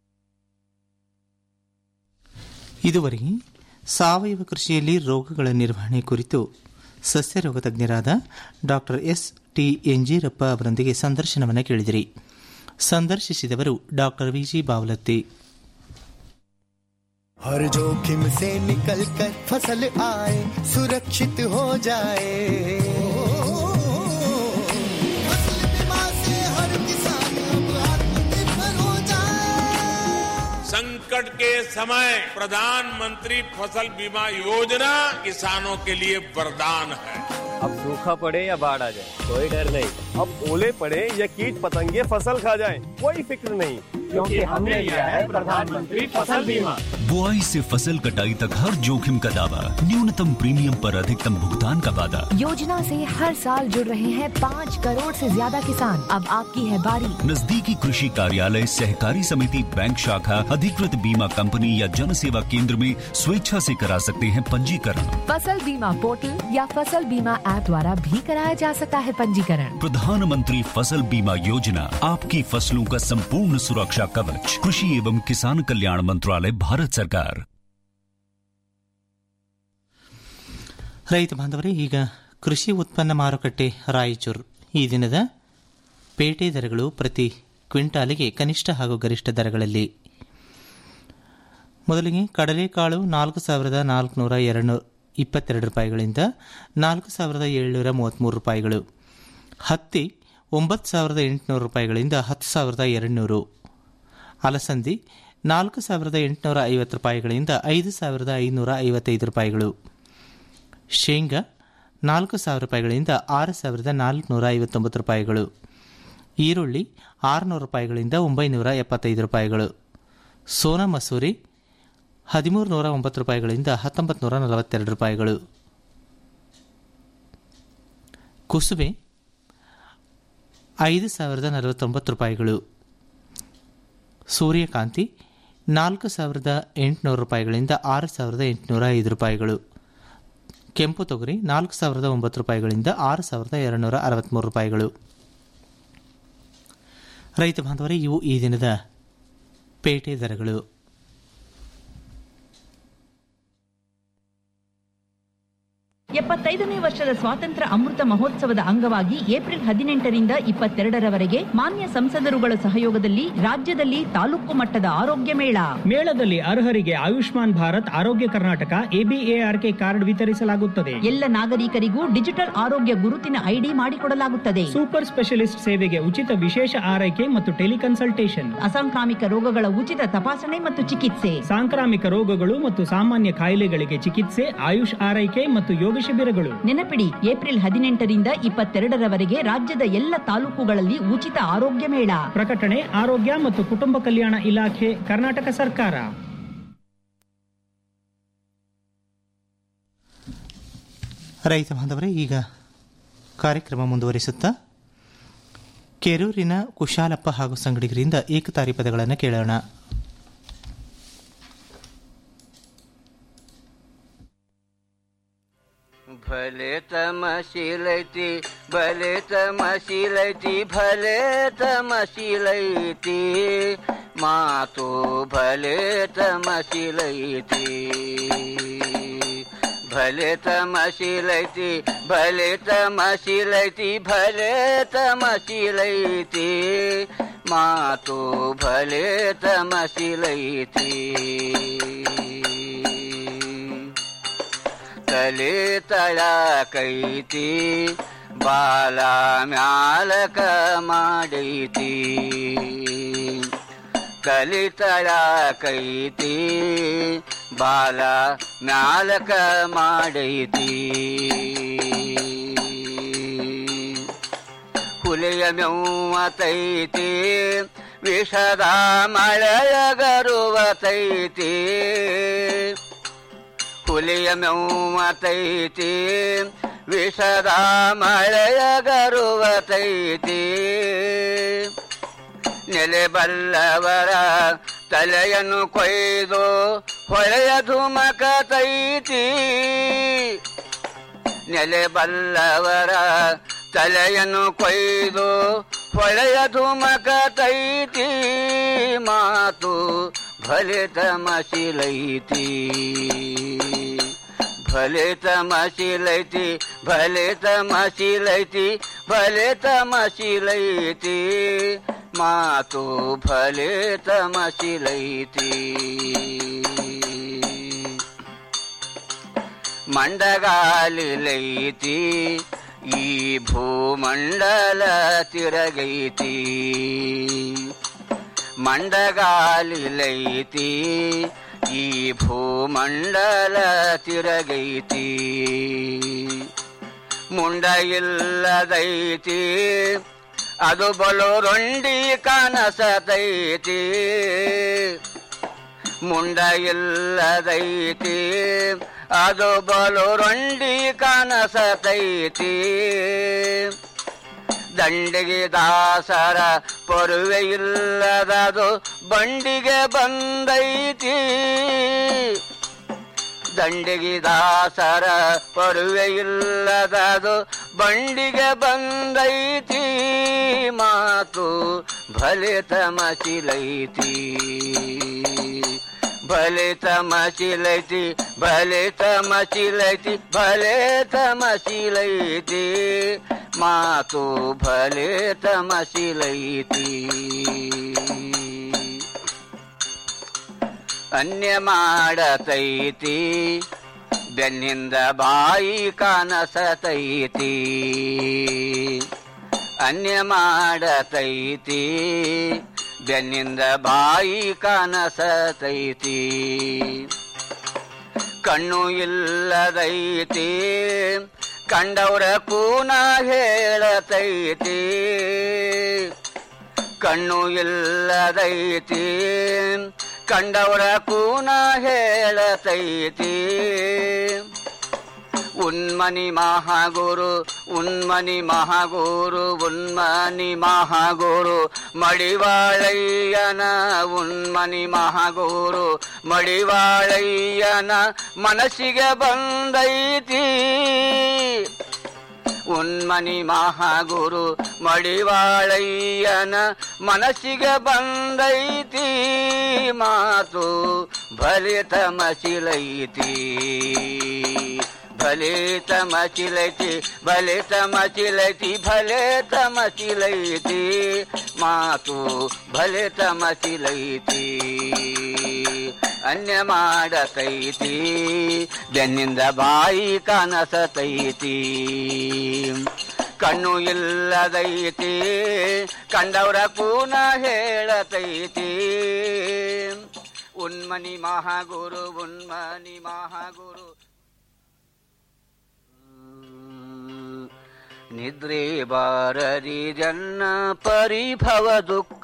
ಇದುವರೆಗೆ ಸಾವಯವ ಕೃಷಿಯಲ್ಲಿ ರೋಗಗಳ ನಿರ್ವಹಣೆ ಕುರಿತು ಸಸ್ಯ ರೋಗ ತಜ್ಞರಾದ ಡಾಕ್ಟರ್ ಎಸ್ ಟಿ ಎಂಜೀರಪ್ಪ ಅವರೊಂದಿಗೆ ಸಂದರ್ಶನವನ್ನು ಕೇಳಿದಿರಿ ಸಂದರ್ಶಿಸಿದವರು ಡಾಕ್ಟರ್ ವಿಜಿ ಬಾವಲತ್ತಿ हर जोखिम से निकल कर फसल आए सुरक्षित हो जाए फसल बीमा से हर किसान अब आत्मनिर्भर हो जाए संकट के समय प्रधानमंत्री फसल बीमा योजना किसानों के लिए वरदान है अब सूखा पड़े या बाढ़ आ जाए कोई डर नहीं अब ओले पड़े या कीट पतंगे फसल खा जाए कोई फिक्र नहीं क्योंकि हमने लिया है प्रधानमंत्री फसल बीमा बुआई से फसल कटाई तक हर जोखिम का दावा न्यूनतम प्रीमियम पर अधिकतम भुगतान का वादा योजना से हर साल जुड़ रहे हैं पाँच करोड़ से ज्यादा किसान अब आपकी है बारी नजदीकी कृषि कार्यालय सहकारी समिति बैंक शाखा अधिकृत बीमा कंपनी या जन सेवा केंद्र में स्वेच्छा से करा सकते हैं पंजीकरण फसल बीमा पोर्टल या फसल बीमा ऐप द्वारा भी कराया जा सकता है पंजीकरण प्रधानमंत्री फसल बीमा योजना आपकी फसलों का संपूर्ण सुरक्षा कवच कृषि एवं किसान कल्याण मंत्रालय भारत सरकार ರೈತ ಬಾಂಧವರೇ ಈಗ ಕೃಷಿ ಉತ್ಪನ್ನ ಮಾರುಕಟ್ಟೆ ರಾಯಚೂರು ಈ ದಿನದ ಪೇಟೆ ದರಗಳು ಪ್ರತಿ ಕ್ವಿಂಟಾಲಿಗೆ ಕನಿಷ್ಠ ಹಾಗೂ ಗರಿಷ್ಠ ದರಗಳಲ್ಲಿ ಮೊದಲಿಗೆ ಕಡಲೆಕಾಳು ನಾಲ್ಕು ಸಾವಿರದ ನಾಲ್ಕುನೂರ ಎರಡು ಇಪ್ಪತ್ತೆರಡು ರೂಪಾಯಿಗಳಿಂದ ನಾಲ್ಕು ಸಾವಿರದ ಏಳ್ನೂರ ಮೂವತ್ತ್ಮೂರು ರೂಪಾಯಿಗಳು ಹತ್ತಿ ಒಂಬತ್ತು ಸಾವಿರದ ಎಂಟುನೂರು ರೂಪಾಯಿಗಳಿಂದ ಹತ್ತು ಸಾವಿರದ ಎರಡುನೂರು ಅಲಸಂದಿ ನಾಲ್ಕು ಸಾವಿರದ ಎಂಟುನೂರ ಐವತ್ತು ರೂಪಾಯಿಗಳಿಂದ ಐದು ಸಾವಿರದ ಐನೂರ ಐವತ್ತೈದು ರೂಪಾಯಿಗಳು ಶೇಂಗಾ ನಾಲ್ಕು ಸಾವಿರ ರೂಪಾಯಿಗಳಿಂದ ಆರು ಸಾವಿರದ ನಾಲ್ಕುನೂರ ಐವತ್ತೊಂಬತ್ತು ರೂಪಾಯಿಗಳು ಈರುಳ್ಳಿ ಆರುನೂರು ರೂಪಾಯಿಗಳಿಂದ ಒಂಬೈನೂರ ಎಪ್ಪತ್ತೈದು ರೂಪಾಯಿಗಳು ಸೋನಾ ಮಸೂರಿ ಹದಿಮೂರು ನೂರ ಒಂಬತ್ತು ರೂಪಾಯಿಗಳಿಂದ ಹತ್ತೊಂಬತ್ತು ನೂರ ನಲವತ್ತೆರಡು ರೂಪಾಯಿಗಳು ಕುಸುಬೆ ಐದು ಸಾವಿರದ ನಲವತ್ತೊಂಬತ್ತು ರೂಪಾಯಿಗಳು ಸೂರ್ಯಕಾಂತಿ ನಾಲ್ಕು ಸಾವಿರದ ಎಂಟುನೂರು ರೂಪಾಯಿಗಳಿಂದ ಆರು ಸಾವಿರದ ಎಂಟುನೂರ ಐದು ರೂಪಾಯಿಗಳು ಕೆಂಪು ತೊಗರಿ ನಾಲ್ಕು ಸಾವಿರದ ಒಂಬತ್ತು ರೂಪಾಯಿಗಳಿಂದ ಆರು ಸಾವಿರದ ಎರಡುನೂರ ಅರವತ್ತ್ಮೂರು ರೂಪಾಯಿಗಳು ರೈತ ಬಾಂಧವರೇ ಇವು ಈ ದಿನದ ಪೇಟೆ ದರಗಳು ಎಪ್ಪತ್ತೈದನೇ ವರ್ಷದ ಸ್ವಾತಂತ್ರ್ಯ ಅಮೃತ ಮಹೋತ್ಸವದ ಅಂಗವಾಗಿ ಏಪ್ರಿಲ್ ಹದಿನೆಂಟರಿಂದ ಇಪ್ಪತ್ತೆರಡರವರೆಗೆ ಮಾನ್ಯ ಸಂಸದರುಗಳ ಸಹಯೋಗದಲ್ಲಿ ರಾಜ್ಯದಲ್ಲಿ ತಾಲೂಕು ಮಟ್ಟದ ಆರೋಗ್ಯ ಮೇಳ ಮೇಳದಲ್ಲಿ ಅರ್ಹರಿಗೆ ಆಯುಷ್ಮಾನ್ ಭಾರತ್ ಆರೋಗ್ಯ ಕರ್ನಾಟಕ ಎಬಿಎಆರ್ಕೆ ಕಾರ್ಡ್ ವಿತರಿಸಲಾಗುತ್ತದೆ ಎಲ್ಲ ನಾಗರಿಕರಿಗೂ ಡಿಜಿಟಲ್ ಆರೋಗ್ಯ ಗುರುತಿನ ಐಡಿ ಮಾಡಿಕೊಡಲಾಗುತ್ತದೆ ಸೂಪರ್ ಸ್ಪೆಷಲಿಸ್ಟ್ ಸೇವೆಗೆ ಉಚಿತ ವಿಶೇಷ ಆರೈಕೆ ಮತ್ತು ಟೆಲಿಕನ್ಸಲ್ಟೇಷನ್ ಅಸಾಂಕ್ರಾಮಿಕ ರೋಗಗಳ ಉಚಿತ ತಪಾಸಣೆ ಮತ್ತು ಚಿಕಿತ್ಸೆ ಸಾಂಕ್ರಾಮಿಕ ರೋಗಗಳು ಮತ್ತು ಸಾಮಾನ್ಯ ಕಾಯಿಲೆಗಳಿಗೆ ಚಿಕಿತ್ಸೆ ಆಯುಷ್ ಆರೈಕೆ ಮತ್ತು ಯೋಗ ಶಿಬಿರಗಳು ನೆನಪಿಡಿ ಏಪ್ರಿಲ್ ಹದಿನೆಂಟರಿಂದ ಇಪ್ಪತ್ತೆರಡರವರೆಗೆ ರಾಜ್ಯದ ಎಲ್ಲ ತಾಲೂಕುಗಳಲ್ಲಿ ಉಚಿತ ಆರೋಗ್ಯ ಮೇಳ ಪ್ರಕಟಣೆ ಆರೋಗ್ಯ ಮತ್ತು ಕುಟುಂಬ ಕಲ್ಯಾಣ ಇಲಾಖೆ ಕರ್ನಾಟಕ ಸರ್ಕಾರ ರೈತ ಬಾಂಧವರೇ ಈಗ ಕಾರ್ಯಕ್ರಮ ಮುಂದುವರಿಸುತ್ತಾ ಕೆರೂರಿನ ಕುಶಾಲಪ್ಪ ಹಾಗೂ ಸಂಗಡಿಗರಿಂದ ಏಕತಾರಿ ಪದಗಳನ್ನು ಕೇಳೋಣ भले तमशिलैती भले तमशिलैती भले तमशिलैती मातो भले तमशिलैती भले तमशिलैती भले तमशिलैती भले तमशिलैती मातो भले तमशिलैती ತಲೆ ತಳಕೈತಿ ಬಾಲ ಮ್ಯಾಲಕ ಮಾಡೈತಿ ತಲೆ ತಳಕೈತಿ ಬಾಲ ಮ್ಯಾಲಕ ಮಾಡೈತಿ ಹುಲಿಯ ಮೆವ್ವತೈತಿ ವಿಷದ ಮಳೆಯ ಗರುವತೈತಿ ಹುಲಿಯ ಮೆವ್ವತೈತಿ ವಿಷದ ಮಳೆಯ ಗರುವತೈತಿ ನೆಲೆ ಬಲ್ಲವರ ತಲೆಯನ್ನು ಕೊಯ್ದು ಹೊಳೆಯ ಧುಮಕತೈತಿ ನೆಲೆ ಬಲ್ಲವರ ತಲೆಯನ್ನು ಕೊಯ್ದು ಹೊಳೆಯ ಧುಮಕತೈತಿ ಮಾತು ಭಲೆ ತಮಶಿಲೈತಿ ಭಲೆ ತಮಶಿಲೈತಿ ಭಲೆ ತಮಶಿಲೈತಿ ಭಲೆ ತಮಶಿಲೈತಿ ಮಾತು ಭಲೆ ತಮಶಿಲೈತಿ ಮಂಡಗಾಲಿಲೈತಿ ಈ ಭೂಮಂಡಲ ತಿರಗೈತಿ ಮಂಡಗಾಲಿಲೈತಿ ಈ ಭೂಮಂಡಲ ತಿರಗೈತಿ ಮುಂಡ ಇಲ್ಲದೈತಿ ಅದು ಬಲು ರೊಂಡಿ ಕನಸದೈತಿ ಮುಂಡ ಇಲ್ಲದೈತಿ ಅದು ಬಲು ರೊಂಡಿ ಕನಸತೈತಿ ದಂಡಿಗೆ ದಾಸರ ಪೊರುವೆ ಇಲ್ಲದದು ಬಂಡಿಗೆ ಬಂದೈತಿ ದಂಡಿಗೆ ದಾಸರ ಪೊರುವೆ ಇಲ್ಲದದು ಬಂಡಿಗೆ ಬಂದೈತಿ ಮಾತು ಫಲಿತ ಮಚಿಲೈತಿ ಫಲಿತ ಮಚಿಲೈತಿ ಫಲಿತ ಮಚಿಲೈತಿ ಫಲಿತ ಮಚಿಲೈತಿ ಮಾತು ಫಲಿತ ಮಚಿಲೈತಿ ಅನ್ಯ ಮಾಡತೈತಿ ಬೆನ್ನಿಂದ ಬಾಯಿ ಕಾನಸತೈತಿ ಅನ್ಯ ಮಾಡತೈತಿ ಬೆನ್ನಿಂದ ಬಾಯಿ ಕಾನಸತೈತಿ ಕಣ್ಣು ಇಲ್ಲದೈತಿ ಕಂಡವರ ಕೂನ ಹೇಳತೈತಿ ಕಣ್ಣು ಇಲ್ಲದೈತಿ ಕಂಡವರ ಕೂನ ಹೇಳತೈತಿ ಉನ್ಮನಿ ಮಹಾಗುರು ಉನ್ಮನಿ ಮಹಾಗುರು ಉನ್ಮನಿ ಮಹಾಗುರು ಮಡಿವಾಳಯ್ಯನ ಉನ್ಮನಿ ಮಹಾಗುರು ಮಡಿವಾಳಯ್ಯನ ಮನಸ್ಸಿಗೆ ಬಂದೈತಿ ಉನ್ಮನಿ ಮಹಾಗುರು ಮಡಿವಾಳಯ್ಯನ ಮನಸ್ಸಿಗೆ ಬಂದೈತಿ ಮಾತು ಫಲಿತ ಮಚಿಲೈತಿ ಫಲಿತ ಮಚಿಲೈತಿ ಫಲಿತ ಮಚಿಲೈತಿ ಫಲಿತ ಮಚಿಲೈತಿ ಮಾತು ಫಲಿತ ಮಚಿಲೈತಿ ಅನ್ಯ ಮಾಡತೈತಿ ಬೆನ್ನಿಂದ ಬಾಯಿ ಕಾನಸತೈತಿ ಕಣ್ಣು ಇಲ್ಲದೈತಿ ಕಂಡವರ ಕೂನ ಹೇಳತೈತಿ ಉನ್ಮನಿ ಮಹಾಗುರು ಉನ್ಮನಿ ಮಹಾಗುರು ನಿದ್ರೆ ಬಾರರಿ ಜನ್ನ ಪರಿಭವ ದುಃಖ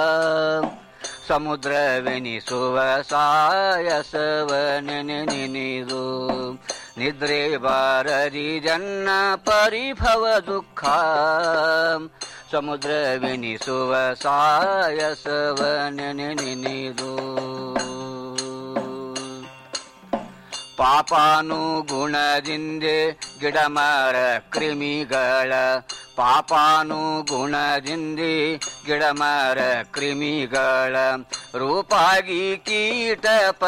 ಸಮುದ್ರವೆನಿಸುವ ಸಾಯಸವ ನೆನೆ ನೆನೆದು ನಿದ್ರೆ ಬಾರರಿ ಜನ್ನ ಪರಿಭವ ದುಃಖ ಸಮುದ್ರವೆನಿಸುವ ಸಾಯಸವ ನೆನೆ ನೆನೆದು ಪಾಪಾನು ಗುಣದಿಂದೆ ಗಿಡಮರ ಕ್ರಿಮಿಗಳ ಪಾಪಾನು ಗುಣದಿಂದೆ ಗಿಡಮರ ಕ್ರಿಮಿಗಳ ರೂಪಾಗಿ ಕೀಟ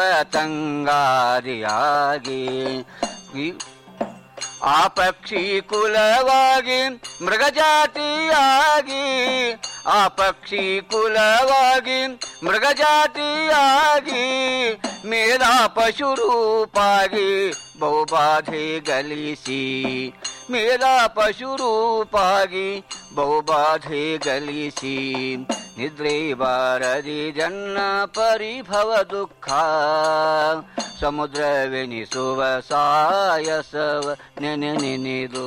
ಪತಂಗಾದಿಯಾಗಿ ಈ- ಆ ಪಕ್ಷಿ ಕುಲವಾಗಿ ಮೃಗಜಾತಿಯಾಗಿ ಆ ಪಕ್ಷಿ ಕುಲವಾಗಿ ಮೃಗಜಾತಿಯಾಗಿ ಮೇಧಾ ಪಶು ರೂಪಾಗಿ ಬಹುಬಾಧೆ ಗಲಿಸಿ ಮೇಧಾ ಪಶು ರೂಪಾಗಿ ಬಹುಬಾಧೆ ಗಲಿಸಿ ನಿದ್ರೆ ಬಾರದಿ ಜನ್ನ ಪರಿಭವ ದುಃಖ ಸಮುದ್ರವೆನಿಸುವ ಸಾಯಸವ ನೆನೆ ನೆನೆದು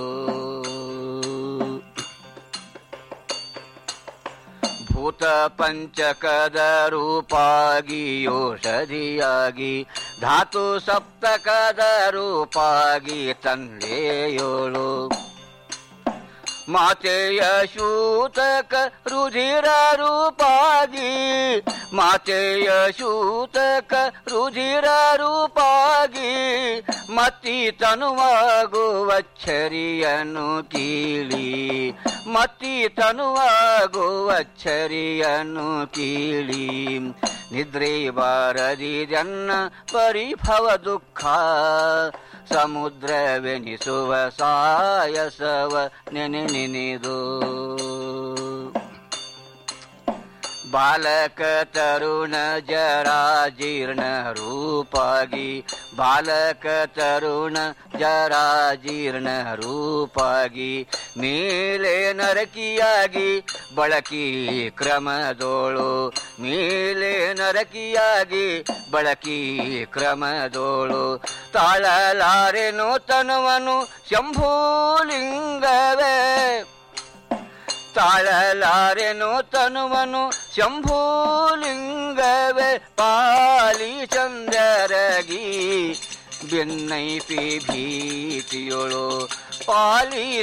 ಭೂತ ಪಂಚಕದ ರೂಪಾಗಿ ಔಷಧಿಯಾಗಿ ಧಾತು ಸಪ್ತಕದ ರೂಪಾಗಿ ತಂದೆಯೋಳು ಮಾತೆಯ ಶೂತಕ ರುಧಿರ ರೂಪಾಗಿ ಮಾತೆಯ ಶೂತಕ ರುಧಿರ ರೂಪಾಗಿ ಮತ್ತಿ ತನುವಾಗುವಚ್ಚರಿಯನ್ನು ಕೀಳಿ ಮತ್ತಿ ತನುವಾಗುವಚ್ಚರಿಯನ್ನು ಕೀಳಿ ನಿದ್ರೆ ಬಾರದಿ ಜನ್ನ ಪರಿಭವ ದುಃಖ ಸಮುದ್ರವೆನಿಸುವ ಸಾಯಸವ ನೆನೆ ನೆನೆದು ಬಾಲಕ ತರುಣ ಜರಾ ಜೀರ್ಣ ರೂಪಾಗಿ ಬಾಲಕ ತರುಣ ಜರಾ ಜೀರ್ಣ ರೂಪಾಗಿ ಮೇಲೆ ನರಕಿಯಾಗಿ ಬಳಕಿ ಕ್ರಮದೋಳು ಮೇಲೆ ನರಕಿಯಾಗಿ ಬಳಕಿ ಕ್ರಮದೋಳು ತಾಳಲಾರೆನು ತನುವನು ಶಂಭೂಲಿಂಗವೇ ತಾಳಲಾರೆನು ತನುವನು ಶಂಭೂಲಿಂಗವೇ ಪಾಲಿ ಚಂದರಗಿ ಬೆನ್ನೈಪಿ ಭೀತಿಯೊಳು ಪಾಲಿ